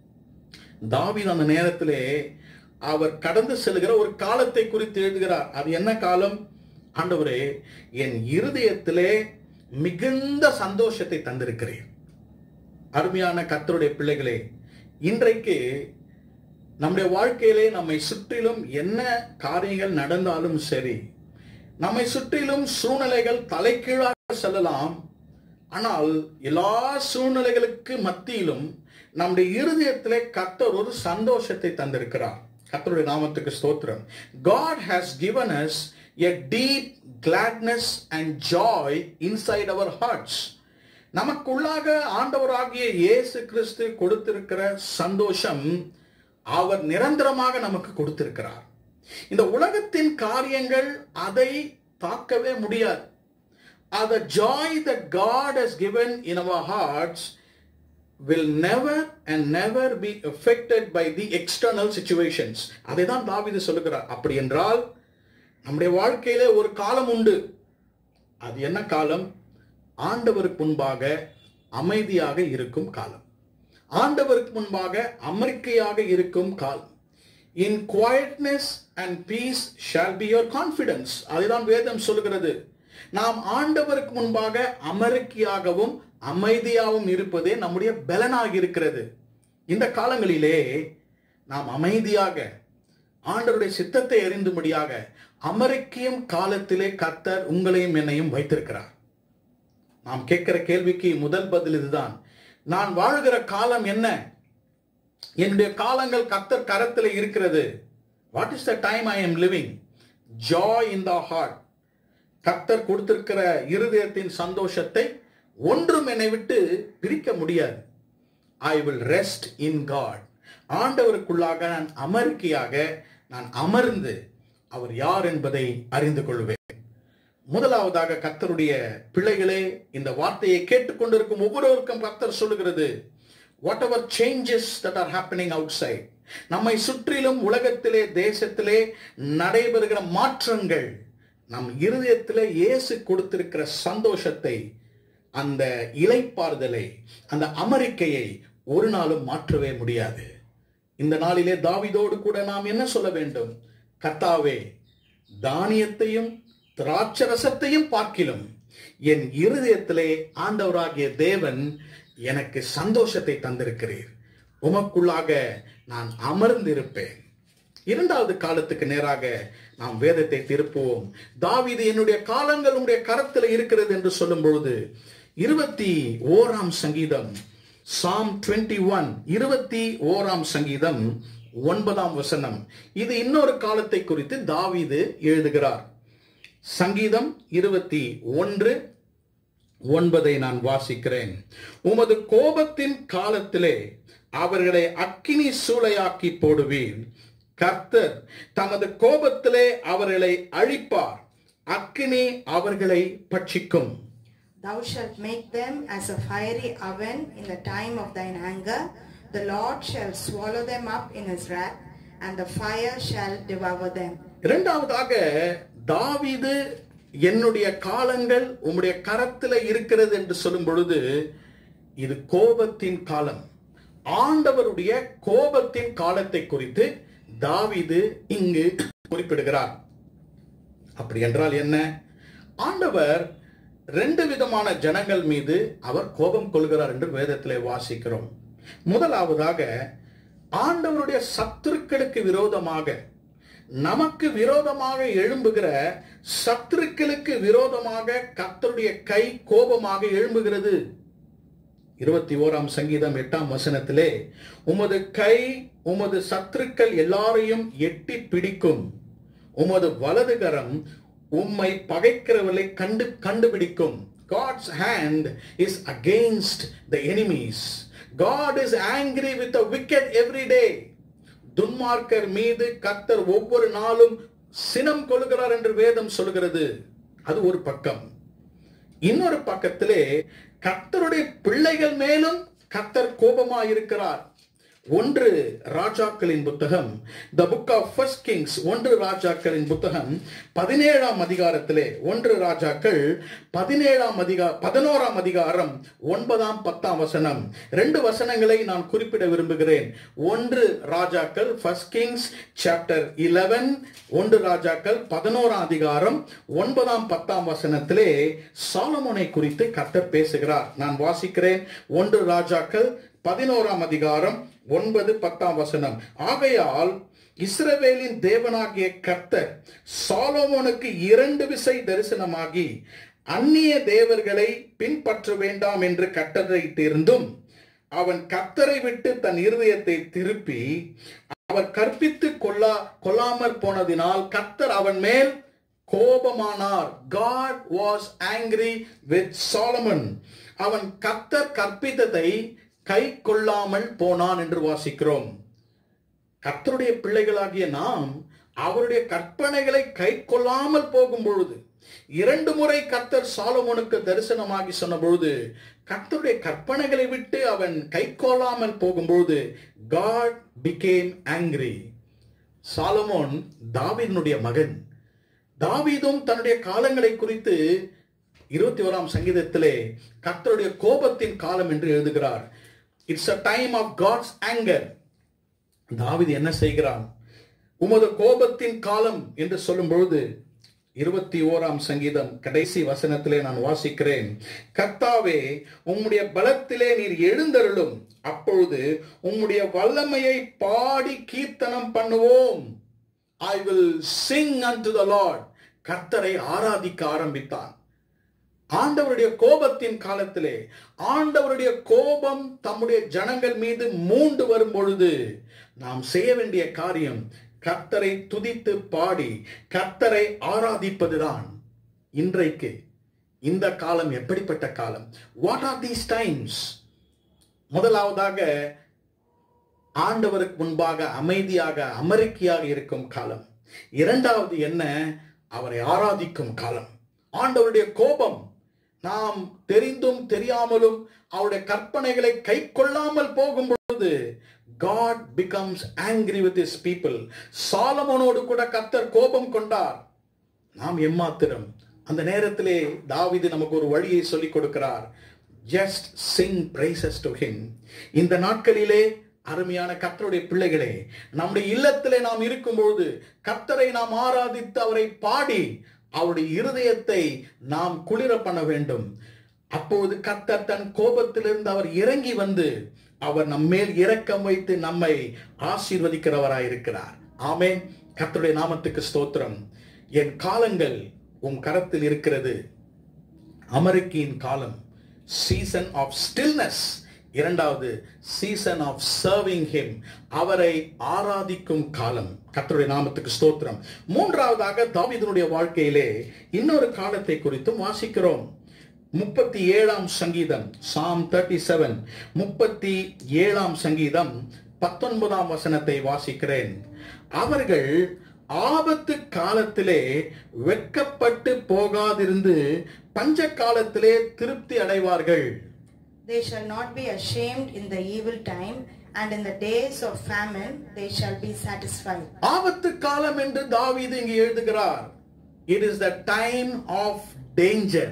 தாவீது அந்த நேரத்திலே அவர் கடந்து செல்கிற ஒரு காலத்தை குறித்து எழுதுகிறார் அது என்ன காலம் ஆண்டவரே என் இருதயத்திலே மிகுந்த சந்தோஷத்தை தந்திருக்கிறேன் அருமையான கர்த்தருடைய பிள்ளைகளே இன்றைக்கு நம்முடைய வாழ்க்கையிலே நம்மை சுற்றிலும் என்ன காரியங்கள் நடந்தாலும் சரி நம்மை சுற்றிலும் சூழ்நிலைகள் தலைகீழாக செல்லலாம் ஆனால் எல்லா சூழ்நிலைகளுக்கு மத்தியிலும் நம்முடைய இருதயத்திலே கர்த்தர் ஒரு சந்தோஷத்தை தந்திருக்கிறார் கர்த்தருடைய நாமத்துக்கு ஸ்தோத்திரம் God has given us a deep gladness and joy inside our hearts நமக்குள்ளாக ஆண்டவராகிய இயேசு கிறிஸ்து கொடுத்திருக்கிற சந்தோஷம் அவர் நிரந்தரமாக நமக்கு கொடுத்திருக்கிறார் இந்த உலகத்தின் காரியங்கள் அதை தாக்கவே முடியாது the joy that God has given in our hearts will never and never be affected by the external situations அதை தான் தாவீது சொல்லுகிறார் அப்படி என்றால் நம்முடைய வாழ்க்கையில ஒரு காலம் உண்டு அது என்ன காலம் ஆண்டவருக்கு முன்பாக அமைதியாக இருக்கும் காலம் ஆண்டவருக்கு முன்பாக அமெரிக்கையாக இருக்கும் காலம் in quietness and peace shall be your confidence அதுதான் வேதம் சொல்கிறது நாம் ஆண்டவருக்கு முன்பாக அமெரிக்கையாகவும் அமைதியாகவும் இருப்பதே நம்முடைய பலனாக இருக்கிறது இந்த காலங்களிலே நாம் அமைதியாக ஆண்டவருடைய சித்தத்தை அறிந்தும்படியாக அமெரிக்கியம் காலத்திலே கர்த்தர் உங்களையும் என்னையும் வைத்திருக்கிறார் நாம் கேட்கிற கேள்விக்கு முதல் பதில் இதுதான் நான் வாழ்கிற காலம் என்ன என்னுடைய காலங்கள் கர்த்தர் கரத்தில் இருக்கிறது what is the time I am living joy in the heart கர்த்தர் கொடுத்திருக்கிற இருதயத்தின் சந்தோஷத்தை ஒன்றும் என்னை விட்டு பிரிக்க முடியாது I will rest in God ஆண்டவருக்குள்ளாக நான் அமர்க்கையாக நான் அமர்ந்து அவர் யார் என்பதை அறிந்து கொள்வேன் முதலாவதாக கர்த்தருடைய பிள்ளைகளே இந்த வார்த்தையை கேட்டுக்கொண்டிருக்கும் ஒவ்வொருவருக்கும் கர்த்தர் சொல்லுகிறது whatever changes that are happening outside நம்மை சுற்றிலும் உலகத்திலே தேசத்திலே நடைபெறுகிற மாற்றங்கள் நம் இருதயத்திலே இயேசு கொடுத்திருக்கிற சந்தோஷத்தை அந்த இலைப்பாறுதலை அந்த அமெரிக்கையை ஒரு நாளும் மாற்றவே முடியாது இந்த நாளிலே தாவிதோடு கூட நாம் என்ன சொல்ல வேண்டும் கர்த்தாவே தானியத்தையும் திராட்சரசத்தையும் பார்க்கிலும் என் இருதயத்திலே ஆண்டவராகிய தேவன் எனக்கு சந்தோஷத்தை தந்திருக்கிறீர் உமக்குள்ளாக நான் அமர்ந்திருப்பேன் இரண்டாவது காலத்துக்கு நேராக நாம் வேதத்தை திருப்புவோம் தாவீது என்னுடைய காலங்கள் உடைய கரத்தில் இருக்கிறது என்று சொல்லும் பொழுது இருபத்தி ஓராம் சங்கீதம் சாம் 21 ஒன் இருபத்தி ஓராம் சங்கீதம் ஒன்பதாம் வசனம் இது இன்னொரு காலத்தை குறித்து தாவீது எழுதுகிறார் சங்கீதம் இருபத்தி ஒன்று ஒன்பதை நான் வாசிக்கிறேன் உமது கோபத்தின் காலத்திலே அவர்களை அக்கினி சூளையாக்கி போடுவீர் கர்த்தர் தமது கோபத்திலே அவர்களை அழிப்பார் அக்கினி அவர்களை பட்சிக்கும் Thou shalt make them as a fiery oven in the time of thine anger. The Lord shall swallow them up in his wrath, and the fire shall devour them. இரண்டாவதாக தாவீது என்னுடைய காலங்கள் உம்முடைய கரத்தில் இருக்கிறது என்று சொல்லும் பொழுது இது கோபத்தின் காலம் ஆண்டவருடைய கோபத்தின் காலத்தை குறித்து தாவீது இங்கு குறிப்பிடுகிறார் அப்படி என்றால் என்ன ஆண்டவர் ரெண்டு விதமான ஜனங்கள் மீது அவர் கோபம் கொள்கிறார் என்று வேதத்திலே வாசிக்கிறோம் முதலாவதாக ஆண்டவருடைய சத்துருக்களுக்கு விரோதமாக நமக்கு விரோதமாக எழும்புகிற சத்துருக்களுக்கு விரோதமாக கர்த்தருடைய கை கோபமாக எழும்புகிறது இருபத்தி ஓராம் சங்கீதம் எட்டாம் வசனத்திலே உமது கை உமது சத்துருக்கள் எல்லாரையும் எட்டி பிடிக்கும் உமது வலதுகரம் உம்மை பகைக்கிறவர்களை கண்டு கண்டுபிடிக்கும் God's hand is against the enemies. God is angry with the wicked every day. துன்மார்க்கர் மீது கர்த்தர் ஒவ்வொரு நாளும் சினம் கொள்கிறார் என்று வேதம் சொல்கிறது அது ஒரு பக்கம் இன்னொரு பக்கத்திலே கர்த்தருடைய பிள்ளைகள் மேலும் கர்த்தர் கோபமாயிருக்கிறார் ஒன்று ராஜாக்களின் புத்தகம் the book of First Kings ஒன்று ராஜாக்களின் புத்தகம் பதினேழாம் அதிகாரத்திலே ஒன்று ராஜாக்கள் பதினேழாம் அதிகா பதினோராம் அதிகாரம் ஒன்பதாம் பத்தாம் வசனம் ரெண்டு வசனங்களை நான் குறிப்பிட விரும்புகிறேன் ஒன்று ராஜாக்கள் ஃபர்ஸ்ட் கிங்ஸ் சாப்டர் இலவன் ஒன்று ராஜாக்கள் பதினோராம் அதிகாரம் ஒன்பதாம் பத்தாம் வசனத்திலே சாலமோனை குறித்து கர்த்தர் பேசுகிறார் நான் வாசிக்கிறேன் ஒன்று ராஜாக்கள் பதினோராம் அதிகாரம் ஒன்பது பத்தாம் வசனம் ஆகையால் இஸ்ரவேலின் தேவனாகிய கர்த்தர் சாலோமோனுக்கு இரண்டு விசை தரிசனமாகி அந்நிய தேவர்களை பின்பற்ற வேண்டாம் என்று கட்டளையிட்டிருந்தும் அவன் கர்த்தரை விட்டு தன் இருதயத்தை திருப்பி அவர் கற்பித்து கொள்ளா கொள்ளாமற் போனதினால் கர்த்தர் அவன் மேல் கோபமானார் God was angry with Solomon அவன் கர்த்தர் கற்பித்ததை கை கொள்ளாமல் போனான் என்று வாசிக்கிறோம் கர்த்தருடைய பிள்ளைகளாகிய நாம் அவருடைய கற்பனைகளை கை கொள்ளாமல் போகும் பொழுது இரண்டு முறை கர்த்தர் சாலமோனுக்கு தரிசனமாகி சொன்ன பொழுது கர்த்தருடைய கற்பனைகளை விட்டு அவன் கை கொள்ளாமல் போகும்பொழுது காட் பிகேம் ஆங்கிரி சாலமோன் தாவீதனுடைய மகன் தாவீதும் தன்னுடைய காலங்களை குறித்து இருபத்தி ஓராம் சங்கீதத்திலே கர்த்தருடைய கோபத்தின் காலம் என்று எழுதுகிறார் it's a time of God's anger தாவீது என்ன செய்கிறான் உமது கோபத்தின் காலம் என்று சொல்லும் பொழுது இருபத்தி ஓராம் சங்கீதம் கடைசி வசனத்திலே நான் வாசிக்கிறேன் கர்த்தாவே உம்முடைய பலத்திலே நீர் எழுந்தருளும் அப்பொழுது உம்முடைய வல்லமையை பாடி கீர்த்தனம் பண்ணுவோம் I will sing unto the Lord கர்த்தரை ஆராதிக்க ஆரம்பித்தான் ஆண்டவருடைய கோபத்தின் காலத்திலே ஆண்டவருடைய கோபம் தம்முடைய ஜனங்கள் மீது மூண்டு வரும் பொழுது நாம் செய்ய வேண்டிய காரியம் கர்த்தரை துதித்து பாடி கர்த்தரை ஆராதிப்பதுதான் இன்றைக்கு இந்த காலம் எப்படிப்பட்ட காலம் வாட் ஆர் தீஸ் டைம்ஸ் முதலாவதாக ஆண்டவருக்கு முன்பாக அமைதியாக அமெரிக்கையாக இருக்கும் காலம் இரண்டாவது என்ன அவரை ஆராதிக்கும் காலம் ஆண்டவருடைய கோபம் நாம் தெரிந்தும் தெரியாமலும் அவருடைய கற்பனைகளை கை கொள்ளாமல் போகும் பொழுது God becomes angry with his people சாலமோனோடு கூட கர்த்தர் கோபம் கொண்டார் நாம் எம்மாத்திரம் அந்த நேரத்திலே தாவீது நமக்கு ஒரு வழியை சொல்லிக் கொடுக்கிறார் just sing praises to him இந்த நாட்களிலே அருமையான கர்த்தருடைய பிள்ளைகளே நம்முடைய இல்லத்திலே நாம் இருக்கும்பொழுது கர்த்தரை நாம் ஆராதித்து அவரை பாடி அவருடைய இருதயத்தை நாம் குளிர பண்ண வேண்டும் அப்பொழுது கர்த்தர் தன் கோபத்திலிருந்து அவர் இறங்கி வந்து அவர் நம்மேல் இரக்கம் வைத்து நம்மை ஆசீர்வதிக்கிறவராயிருக்கிறார் ஆமென் கர்த்தருடைய நாமத்துக்கு ஸ்தோத்திரம் என் காலங்கள் உம் கரத்தில் இருக்கிறது அமெரிக்கையின் காலம் சீசன் ஆஃப் ஸ்டில்னஸ் இரண்டாவது சீசன் ஆஃப் சர்விங் ஹிம் அவரை ஆராதிக்கும் காலம் கர்த்தருடைய நாமத்துக்கு ஸ்தோத்திரம் மூன்றாவதாக தாவீதுனுடைய வாழ்க்கையிலே இன்னொரு காலத்தை குறித்தும் வாசிக்கிறோம் முப்பத்தி ஏழாம் சங்கீதம் சாம் தேர்ட்டி செவன் முப்பத்தி ஏழாம் சங்கீதம் பத்தொன்பதாம் வசனத்தை வாசிக்கிறேன் அவர்கள் ஆபத்து காலத்திலே வெட்கப்பட்டு போகாதிருந்து பஞ்ச காலத்திலே திருப்தி அடைவார்கள் They shall not be ashamed in the evil time, and in the days of famine they shall be satisfied. ஆபத்து காலம் என்று தாவீது இங்கு எழுதுகிறார் it is the time of danger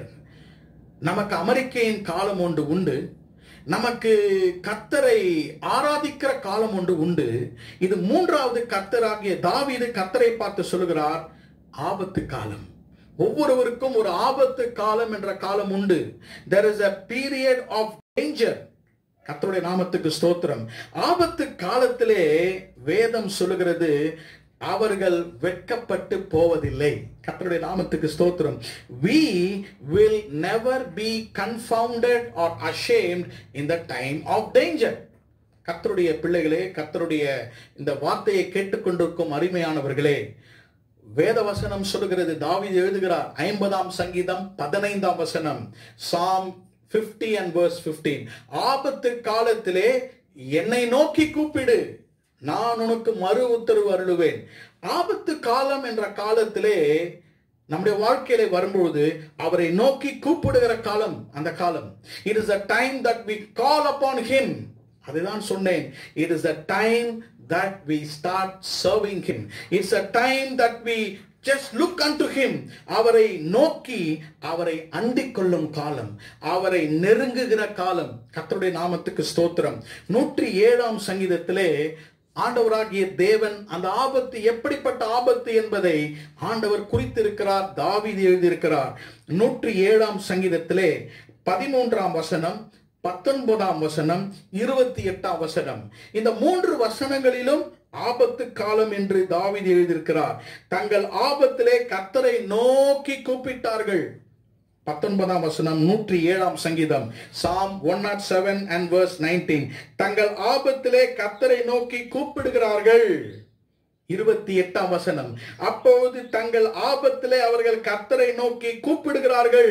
நமக்கு அமெரிக்கையின் காலம் ஒன்று உண்டு நமக்கு கத்தரை ஆராதிக்கிற காலம் ஒன்று உண்டு இது மூன்றாவது கத்தராகிய தாவீது கத்தரை பார்த்து சொல்லுகிறார் ஆபத்து காலம் ஒவ்வொருவருக்கும் ஒரு ஆபத்து காலம் என்ற காலம் உண்டு there is a period of danger கர்த்தருடைய நாமத்துக்கு ஸ்தோத்திரம் ஆபத்து காலத்திலே வேதம் சொல்லுகிறது அவர்கள் வெட்கப்பட்டு போவதில்லை கர்த்தருடைய நாமத்துக்கு ஸ்தோத்திரம் we will never be confounded or ashamed in the time of danger கர்த்தருடைய பிள்ளைகளே கர்த்தருடைய இந்த வார்த்தையை கேட்டுக்கொண்டிருக்கும் அருமையானவர்களே வேத வசனம் சொல்லுகிறது தாவீது எழுதுகிறார் ஐம்பதாம் சங்கீதம் பதினைந்தாம் வசனம் சாம் 50 and verse 15 ஆபத்து காலத்திலே என்னை நோக்கி கூப்பிடு நான் உனக்கு மறு உத்தரவு அருளுவேன் ஆபத்து காலம் என்ற காலத்திலே நம்முடைய வாழ்க்கையில வரும்பொழுது அவரை நோக்கி கூப்பிடுகிற காலம் அந்த காலம் it is a time that we call upon him அதுதான் சொன்னேன் it is a time that we start serving him it's a time that we just look unto him அவரை நோக்கி அவரை அண்டிக் கொள்ளும் காலம் அவரை நெருங்குகிற காலம் கர்த்தருடைய நாமத்துக்கு ஸ்தோத்திரம் நூற்றி ஏழாம் சங்கீதத்திலே ஆண்டவராகிய தேவன் அந்த ஆபத்து எப்படிப்பட்ட ஆபத்து என்பதை ஆண்டவர் குறித்திருக்கிறார் தாவீது எழுதியிருக்கிறார் நூற்றி ஏழாம் சங்கீதத்திலே பதிமூன்றாம் வசனம் பத்தொன்பதாம் வசனம் இருபத்தி எட்டாம் வசனம் இந்த மூன்று வசனங்களிலும் ஆபத்து காலம் என்று தாவீது எழுதியிருக்கிறார் தங்கள் ஆபத்திலே கத்தரை நோக்கி கூப்பிட்டார்கள் பத்தொன்பதாம் வசனம் நூற்றி ஏழாம் சங்கீதம் Psalm one nought seven and verse nineteen தங்கள் ஆபத்திலே கத்தரை நோக்கி கூப்பிடுகிறார்கள் இருபத்தி எட்டாம் வசனம் அப்போது தங்கள் ஆபத்திலே அவர்கள் கத்தரை நோக்கி கூப்பிடுகிறார்கள்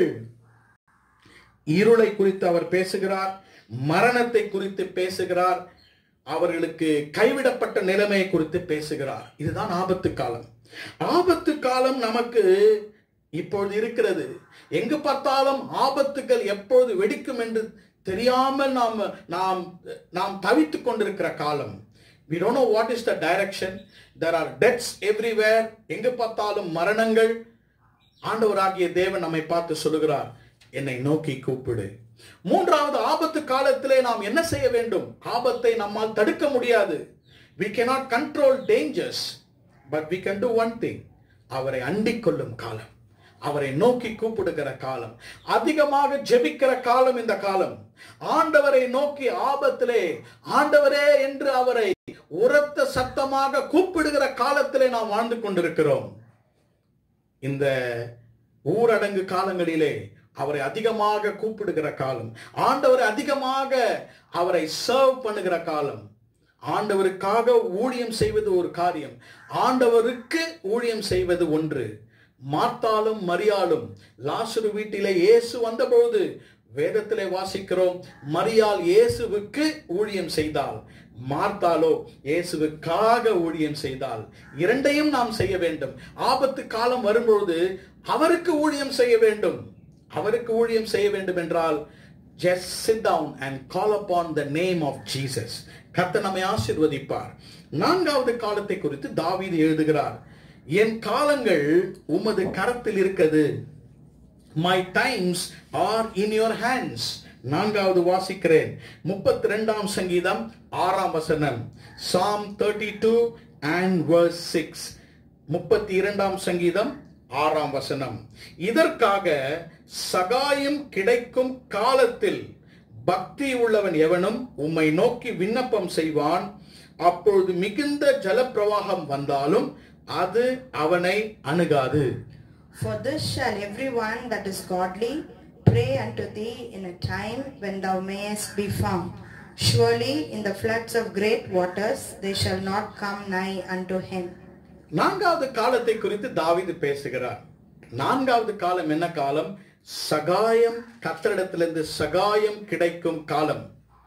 இருளை குறித்து அவர் பேசுகிறார் மரணத்தை குறித்து பேசுகிறார் அவர்களுக்கு கைவிடப்பட்ட நிலைமையை குறித்து பேசுகிறார் இதுதான் ஆபத்து காலம் ஆபத்து காலம் நமக்கு இப்பொழுது இருக்கிறது எங்கு பார்த்தாலும் ஆபத்துகள் எப்பொழுது வெடிக்கும் என்று தெரியாமல் நாம் நாம் நாம் தவித்துக் கொண்டிருக்கிற காலம் we don't know what is the direction there are deaths everywhere எங்கு பார்த்தாலும் மரணங்கள் ஆண்டவராகிய தேவன் நம்மை பார்த்து சொல்லுகிறார் என்னை நோக்கி கூப்பிடு மூன்றாவது ஆபத்து காலத்திலே நாம் என்ன செய்ய வேண்டும் ஆபத்தை நம்மால் தடுக்க முடியாது we cannot control dangers but we can do one thing அவரை அண்டிக் கொள்ளும் காலம் அவரை நோக்கி கூப்பிடுகிற காலம் அதிகமாக ஜெபிக்கிற காலம் இந்த காலம் ஆண்டவரை நோக்கி ஆபத்திலே ஆண்டவரே என்று அவரை உரத்த சத்தமாக கூப்பிடுகிற காலத்திலே நாம் வாழ்ந்து கொண்டிருக்கிறோம் இந்த ஊரடங்கு காலங்களிலே அவரை அதிகமாக கூப்பிடுகிற காலம் ஆண்டவரை அதிகமாக அவரை சர்வ் பண்ணுகிற காலம் ஆண்டவருக்காக ஊழியம் செய்வது ஒரு காரியம் ஆண்டவருக்கு ஊழியம் செய்வது ஒன்று மார்த்தாலும் மரியாளும் லாசுரு வீட்டிலே இயேசு வந்தபொழுது வேதத்திலே வாசிக்கிறோம் மரியாள் இயேசுவுக்கு ஊழியம் செய்தால் மார்த்தாலோ இயேசுவுக்காக ஊழியம் செய்தால் இரண்டையும் நாம் செய்ய வேண்டும் ஆபத்து காலம் வரும்பொழுது அவருக்கு ஊழியம் செய்ய வேண்டும் அவருக்கு ஊழியம் செய்ய வேண்டும் என்றால் just sit down and call upon the name of Jesus கர்த்தர் நம்மை ஆசீர்வதிப்பார் நான்காவது காலத்தை குறித்து தாவீது எழுதுகிறார் என் காலங்கள் உமது கரத்தில் இருக்கிறது my times are in your hands நான்காவது வாசிக்கிறேன் முப்பத்தி ரெண்டாம் சங்கீதம் ஆறாம் வசனம் Psalm thirty two and verse six முப்பத்தி இரண்டாம் சங்கீதம் ஆறாம் வசனம் இதற்காக சகாயம் கிடைக்கும் காலத்தில் பக்தி உள்ளவன் எவனும் உம்மை நோக்கி விண்ணப்பம் செய்வான் அப்பொழுது மிகுந்த ஜலப்பிரவாகம் வந்தாலும் அது அவனை அணுகாது For this shall everyone that is godly pray unto thee in a time when thou mayest be found. Surely in the floods of great waters they shall not come nigh unto him. நான்காவது காலத்தை குறித்து தாவீது பேசுகிறார் நான்காவது காலம் என்ன காலம் சகாயம் கத்தரிடத்திலிருந்து சகாயம் கிடைக்கும் காலம்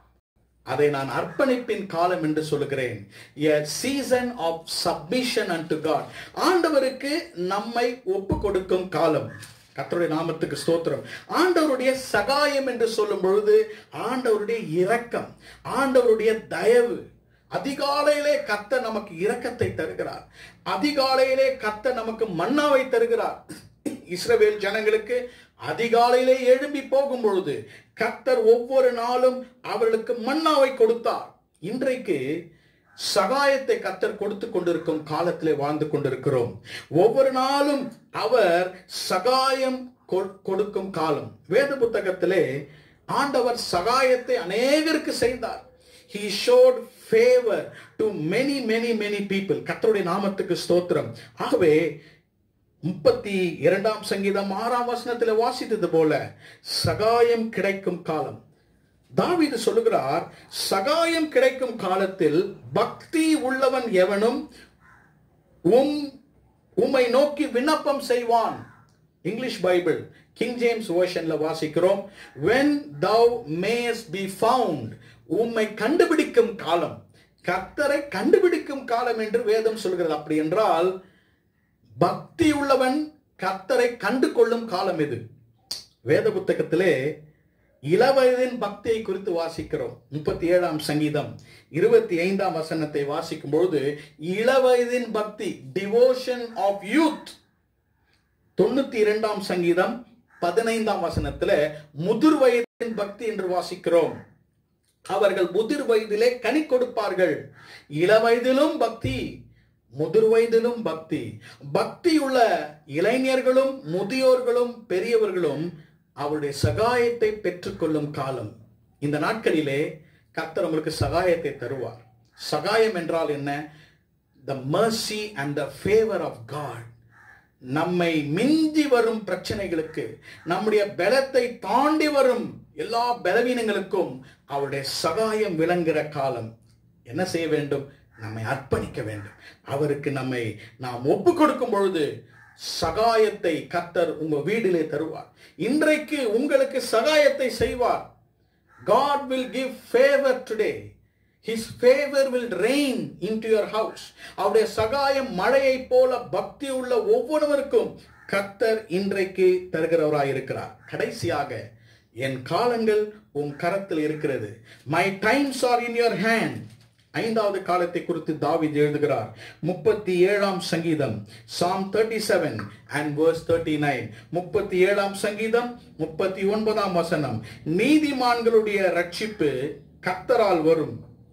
அதை நான் அர்ப்பணிப்பின் காலம் என்று சொல்லுகிறேன் a season of submission unto God ஆண்டவருக்கு நம்மை ஒப்பு கொடுக்கும் காலம் கர்த்தருடைய நாமத்துக்கு ஸ்தோத்திரம் ஆண்டவருடைய சகாயம் என்று சொல்லும் பொழுது ஆண்டவருடைய இரக்கம் ஆண்டவருடைய தயவு அதிகாலையிலே கத்த நமக்கு இரக்கத்தை தருகிறார் அதிகாலையிலே கத்த நமக்கு மன்னாவை தருகிறார் இஸ்ரவேல் ஜனங்களுக்கு அதிகாலையிலே எழும்பி போகும் பொழுது கத்தர் ஒவ்வொரு நாளும் அவர்களுக்கு மன்னாவை கொடுத்தார் இன்றைக்கு சகாயத்தை கத்தர் கொடுத்து கொண்டிருக்கும் காலத்திலே வாழ்ந்து கொண்டிருக்கிறோம் ஒவ்வொரு நாளும் அவர் சகாயம் கொ- கொடுக்கும் காலம் வேத புத்தகத்திலே ஆண்டவர் சகாயத்தை அநேகருக்கு செய்தார் he showed favor to many many many people கர்த்தருடைய நாமத்துக்கு ஸ்தோத்திரம் ஆகவே முப்பத்தி இரண்டாம் சங்கீதம் ஆறாம் வசனத்தில் வாசித்தது போல சகாயம் கிடைக்கும் காலம் தாவீது சொல்லுகிறார் சகாயம் கிடைக்கும் காலத்தில் பக்தி உள்ளவன் எவனும் உம் உம்மை நோக்கி விண்ணப்பம் செய்வான் இங்கிலீஷ் பைபிள் கிங் ஜேம்ஸ் வேர்ஷன்ல வாசிக்கிறோம் when thou mayest be found உம்மை கண்டுபிடிக்கும் காலம் கர்த்தரை கண்டுபிடிக்கும் காலம் என்று வேதம் சொல்கிறது அப்படி என்றால் பக்தி உள்ளவன் கர்த்தரை கண்டு கொள்ளும் காலம் இது வேத புத்தகத்திலே இளவயதின் பக்தியை குறித்து வாசிக்கிறோம் முப்பத்தி ஏழாம் சங்கீதம் இருபத்தி ஐந்தாம் வசனத்தை வாசிக்கும் பொழுது இளவயதின் பக்தி டிவோஷன் ஆஃப் யூத் தொண்ணூத்தி இரண்டாம் சங்கீதம் பதினைந்தாம் வசனத்துல முதிர் வயதின் பக்தி என்று வாசிக்கிறோம் அவர்கள் முதிர் வயதிலே கனி கொடுப்பார்கள் இளவயதிலும் பக்தி முதிர் வயதிலும் பக்தி பக்தியுள்ள இளைஞர்களும் முதியோர்களும் பெரியவர்களும் அவருடைய சகாயத்தை பெற்றுக்கொள்ளும் காலம் இந்த நாட்களிலே கர்த்தர் உங்களுக்கு சகாயத்தை தருவார் சகாயம் என்றால் என்ன த mercy and the favor of God நம்மை மிஞ்சி வரும் பிரச்சனைகளுக்கு நம்முடைய பலத்தை தாண்டி வரும் எல்லா பலவீனங்களுக்கும் அவருடைய சகாயம் விளங்குகிற காலம் என்ன செய்ய வேண்டும் நம்மை அர்ப்பணிக்க வேண்டும் அவருக்கு நம்மை நாம் ஒப்பு கொடுக்கும் பொழுது சகாயத்தை கத்தர் உங்க வீட்டிலே தருவார் இன்றைக்கு உங்களுக்கு சகாயத்தை செய்வார் God will give favor today. His favor will rain into your house. அவருடைய சகாயம் மழையைப் போல பக்தி உள்ள ஒவ்வொருவருக்கும் கர்த்தர் இன்றைக்கு தருகிறவராய் இருக்கிறார் கடைசியாக என் காலங்கள் உன் கரத்தில் இருக்கிறது my times are in your hand ஐந்தாவது காலத்தை குறித்து தாவீது எழுதுகிறார் முப்பத்தி ஏழாம் சங்கீதம் Psalm thirty seven and verse thirty nine முப்பத்தி ஏழாம் சங்கீதம் முப்பத்தி ஒன்பதாம் வசனம் நீதிமான்களுடைய ரட்சிப்பு கத்தரால் வரும்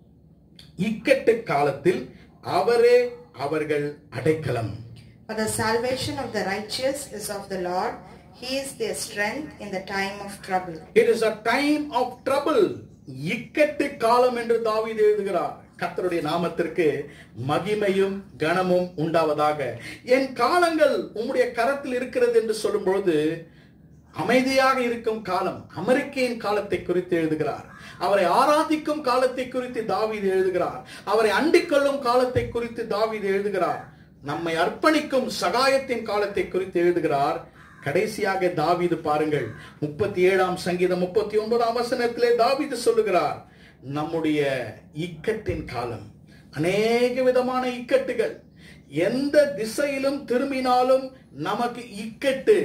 இக்கட்டு காலத்தில் அவரே அவர்கள் அடைக்கலம் For the salvation of the righteous is of the Lord. He is their strength in the time of trouble. It is a time of trouble இக்கட்டு காலம் என்று தாவீது எழுதுகிறார் கர்த்தருடைய நாமத்திற்கு மகிமையும் கனமும் உண்டாவதாக என் காலங்கள் உம்முடைய கரத்தில் இருக்கிறது என்று சொல்லும் பொழுது அமைதியாக இருக்கும் காலம் அமெரிக்கையின் காலத்தை குறித்து எழுதுகிறார் அவரை ஆராதிக்கும் காலத்தை குறித்து தாவீது எழுதுகிறார் அவரை அண்டிக் கொள்ளும் காலத்தை குறித்து தாவீது எழுதுகிறார் நம்மை அர்ப்பணிக்கும் சகாயத்தின் காலத்தை குறித்து எழுதுகிறார் கடைசியாக தாவீது பாருங்கள் முப்பத்தி ஏழாம் சங்கீதம் முப்பத்தி ஒன்பதாம் வசனத்திலே தாவீது சொல்லுகிறார் நம்முடைய இக்கட்டின் காலம் அநேக விதமான இக்கட்டுகள் எந்த திசையிலும் திரும்பினாலும் நமக்கு இக்கட்டு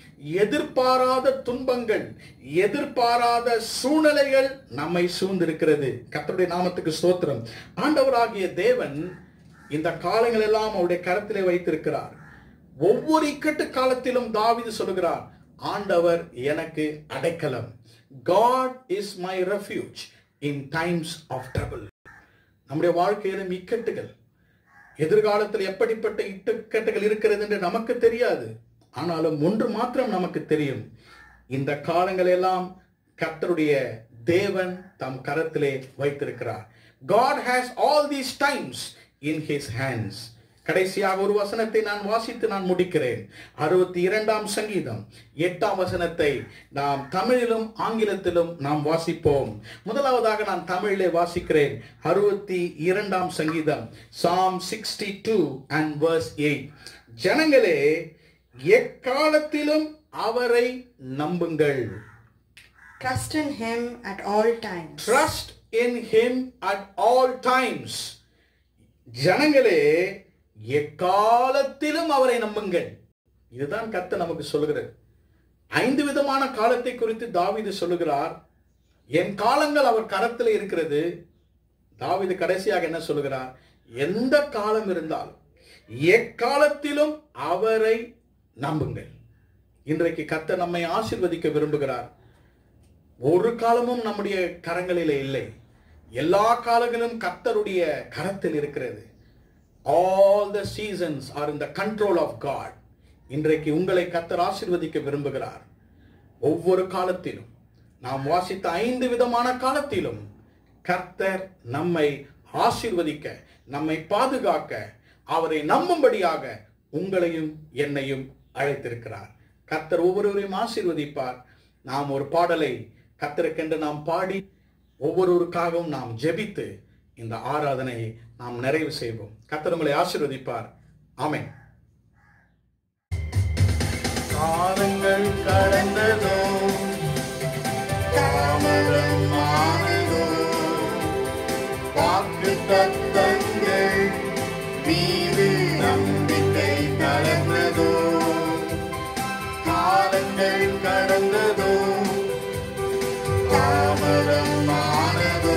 எதிர்பாராத துன்பங்கள் எதிர்பாராத சூழ்நிலைகள் நம்மை சூழ்ந்திருக்கிறது கர்த்தருடைய நாமத்துக்கு ஸ்தோத்திரம் ஆண்டவராகிய தேவன் இந்த காலங்கள் எல்லாம் அவருடைய கரத்திலே வைத்திருக்கிறார் ஒவ்வொரு இக்கட்டு காலத்திலும் தாவீது சொல்லுகிறார் ஆண்டவர் எனக்கு அடைக்கலம் God is my refuge in times of trouble நம்முடைய வாழ்க்கையிலும் இக்கட்டுகள் எதிர்காலத்தில் எப்படிப்பட்ட இக்கட்டுகள் இருக்கிறது என்று நமக்கு தெரியாது ஆனாலும் ஒன்று மாத்திரம் நமக்கு தெரியும் இந்த காலங்கள் எல்லாம் கர்த்தருடைய தேவன் தம் கரத்திலே வைத்திருக்கிறார் God has all these times in his hands கடைசியாக ஒரு வசனத்தை நான் வாசித்து நான் முடிக்கிறேன் அறுபத்தி இரண்டாம் சங்கீதம் எட்டாம் வசனத்தை நாம் தமிழிலும் ஆங்கிலத்திலும் நாம் வாசிப்போம் முதலாவதாக நான் தமிழிலே வாசிக்கிறேன் அறுபத்தி இரண்டாம் சங்கீதம் Psalm sixty two and verse eight ஜனங்களே எக்காலத்திலும் அவரை நம்புங்கள் Trust in him at all times. trust in him at all times ஜனங்களே எக்காலத்திலும் அவரை நம்புங்கள் இதுதான் கர்த்தர் நமக்கு சொல்லுகிறது ஐந்து விதமான காலத்தை குறித்து தாவீது சொல்லுகிறார் என் காலங்கள் அவர் கரத்தில் இருக்கிறது தாவீது கடைசியாக என்ன சொல்லுகிறார் எந்த காலம் இருந்தாலும் எக்காலத்திலும் அவரை நம்புங்கள் இன்றைக்கு கர்த்தர் நம்மை ஆசீர்வதிக்க விரும்புகிறார் ஒரு காலமும் நம்முடைய கரங்களிலே இல்லை எல்லா காலங்களும் கர்த்தருடைய கரத்தில் இருக்கிறது all the seasons are in the control of God இன்றைக்கு உங்களை கர்த்தர் ஆசீர்வதிக்க விரும்புகிறார் ஒவ்வொரு காலத்திலும் நாம் வாசித்த ஐந்து விதமான காலத்திலும் கர்த்தர் நம்மை ஆசீர்வதிக்க நம்மை பாதுகாக்க அவரை நம்பும்படியாக உங்களையும் என்னையும் அழைத்திருக்கிறார் கர்த்தர் ஒவ்வொருவரையும் ஆசீர்வதிப்பார் நாம் ஒரு பாடலை கர்த்தருக்கென்று நாம் பாடி ஒவ்வொருவருக்காகவும் நாம் ஜெபித்து இந்த ஆராதனையை நாம் நிறைவு செய்வோம் கர்த்தர் உங்களை ஆசீர்வதிப்பார் ஆமென் காலங்கள் கடந்ததோ தாமதம் ஆனதோ வாக்கு தத்தங்கள் மீது நம்பிக்கை தளர்ந்ததோ காலங்கள் கடந்ததோ தாமதம் ஆனதோ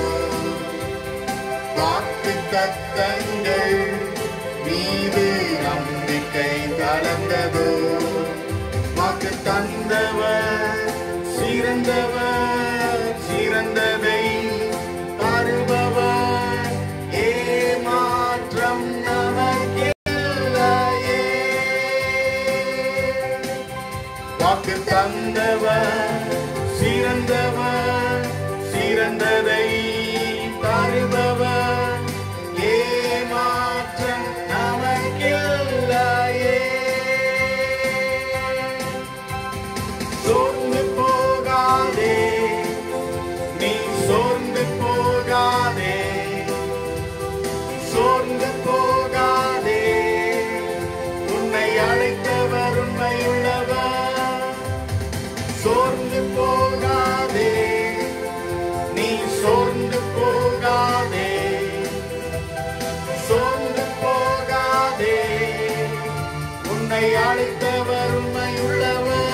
வாக்கு தத்தங்கள் மீது நம்பிக்கை தளர்ந்ததோ வாக்கு தந்தவர் சிறந்தவர் சிறந்ததை தருபவர் ஏமாற்றம் நமக்கில்லையே வாக்கு தந்தவர் சிறந்தவர் சிறந்ததை தருபவர் ஏமாற்றம் நமக்கில்லையே சோர்ந்து போகாதே நீ சோர்ந்து போகாதே சோர்ந்து போகாதே உன்னை அழைத்தவர் உண்மையுள்ளவர் சோர்ந்து போகாதே நீ சோர்ந்து போகாதே சோர்ந்து போகாதே உன்னை அழைத்தவர் உண்மையுள்ளவர்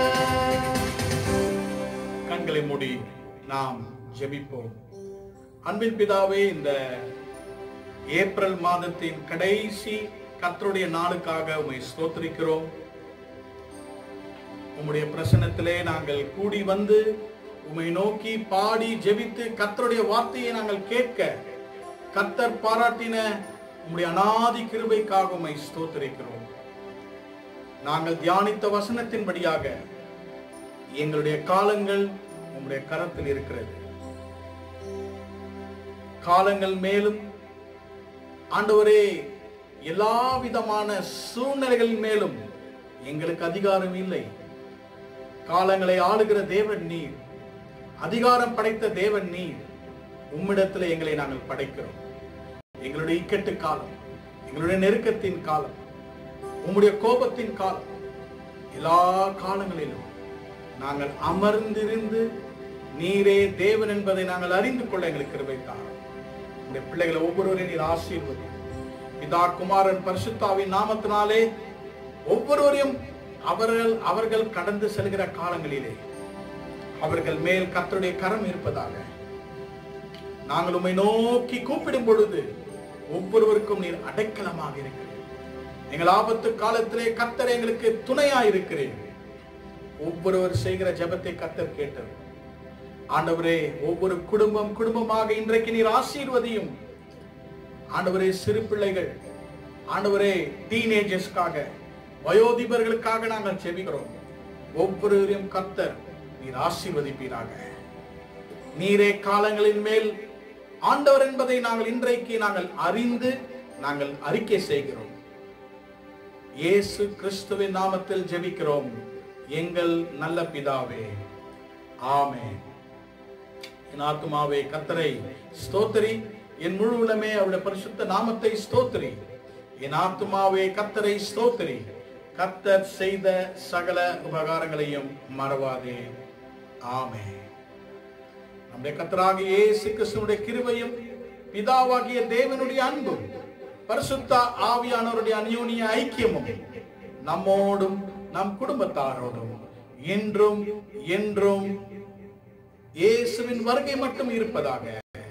கண்களை மூடி நாம் ஜெபிப்போம் அன்பின் பிதாவே இந்த ஏப்ரல் மாதத்தின் கடைசி கர்த்தருடைய நாளுக்காக உம்மை ஸ்தோத்திரிக்கிறோம் உம்முடைய பிரசன்னத்திலே நாங்கள் கூடி வந்து உம்மை நோக்கி பாடி ஜெபித்து கர்த்தருடைய வார்த்தையை நாங்கள் கேட்க கர்த்தர் பாராட்டின உம்முடைய அனாதி கிருபைக்காக உம்மை ஸ்தோத்திரிக்கிறோம் நாங்கள் தியானித்த வசனத்தின்படியாக எங்களுடைய காலங்கள் உம்முடைய கரத்தில் இருக்கிறது காலங்கள் மேலும் ஆண்டவரே எல்லா விதமான சூழ்நிலைகள் மேலும் எங்களுக்கு அதிகாரம் இல்லை காலங்களை ஆளுகிற தேவன் நீர் அதிகாரம் படைத்த தேவன் நீர் உம்மிடத்தில் எங்களை நாங்கள் படைக்கிறோம் எங்களுடைய இக்கட்டு காலம் எங்களுடைய நெருக்கத்தின் காலம் உம்முடைய கோபத்தின் காலம் எல்லா காலங்களிலும் நாங்கள் அமர்ந்திருந்து நீரே தேவன் என்பதை நாங்கள் அறிந்து கொள்ள எங்களுக்கு கிருபைத்தார் இந்த பிள்ளைகளை ஒவ்வொருவரையும் நீர் ஆசீர்வதி பிதா குமாரன் பரிசுத்தாவின் நாமத்தினாலே ஒவ்வொருவரையும் அவர்கள் அவர்கள் கடந்து செல்கிற காலங்களிலே அவர்கள் மேல் கர்த்தருடைய கரம் இருப்பதாக நாங்கள் உம்மை நோக்கி கூப்பிடும் பொழுது ஒவ்வொருவருக்கும் நீர் அடைக்கலமாக இருக்கிறீர் எங்கள் ஆபத்து காலத்திலே கர்த்தர் எங்களுக்கு துணையாய் இருக்கிறீர் ஒவ்வொருவர் செய்கிற ஜெபத்தை கர்த்தர் கேட்டது ஆண்டவரே ஒவ்வொரு குடும்பம் குடும்பமாக இன்றைக்கு நீர் ஆசீர்வதியும் ஆண்டவரே சிறு பிள்ளைகள் ஆண்டவரே டீனேஜர்ஸ்க்காக வயோதிபர்களுக்காக நாங்கள் செபிக்கிறோம் ஒவ்வொருவரையும் கர்த்தர் நீர் ஆசீர்வதிப்பீராக நீரே காலங்களின் மேல் ஆண்டவர் என்பதை நாங்கள் இன்றைக்கு நாங்கள் அறிந்து நாங்கள் அறிக்கை செய்கிறோம் இயேசு கிறிஸ்துவின் நாமத்தில் ஜெபிக்கிறோம் எங்கள் நல்ல பிதாவே ஆமென் என் ஆத்துமாவே கத்தரை ஸ்தோத்திரி என் முழு உள்ளமே அவருடைய பரிசுத்த நாமத்தை ஸ்தோத்திரி என் ஆத்துமாவே கத்தரை ஸ்தோத்திரி கத்தர் செய்த சகல உபகாரங்களையும் மறவாதே ஆமென் நம்முடைய கத்தராகிய இயேசு கிறிஸ்துனுடைய கிருபையும் பிதாவாகிய தேவனுடைய அன்பும் பரிசுத்த ஆவியானவருடைய அந்யோனிய ஐக்கியமும் நம்மோடும் நம் குடும்பத்தாரோடும் என்றும் என்றும் இயேசுவின் வருகை மட்டும் இருப்பதாக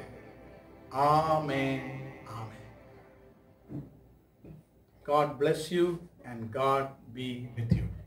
ஆமென் ஆமென் God bless you and God be with you.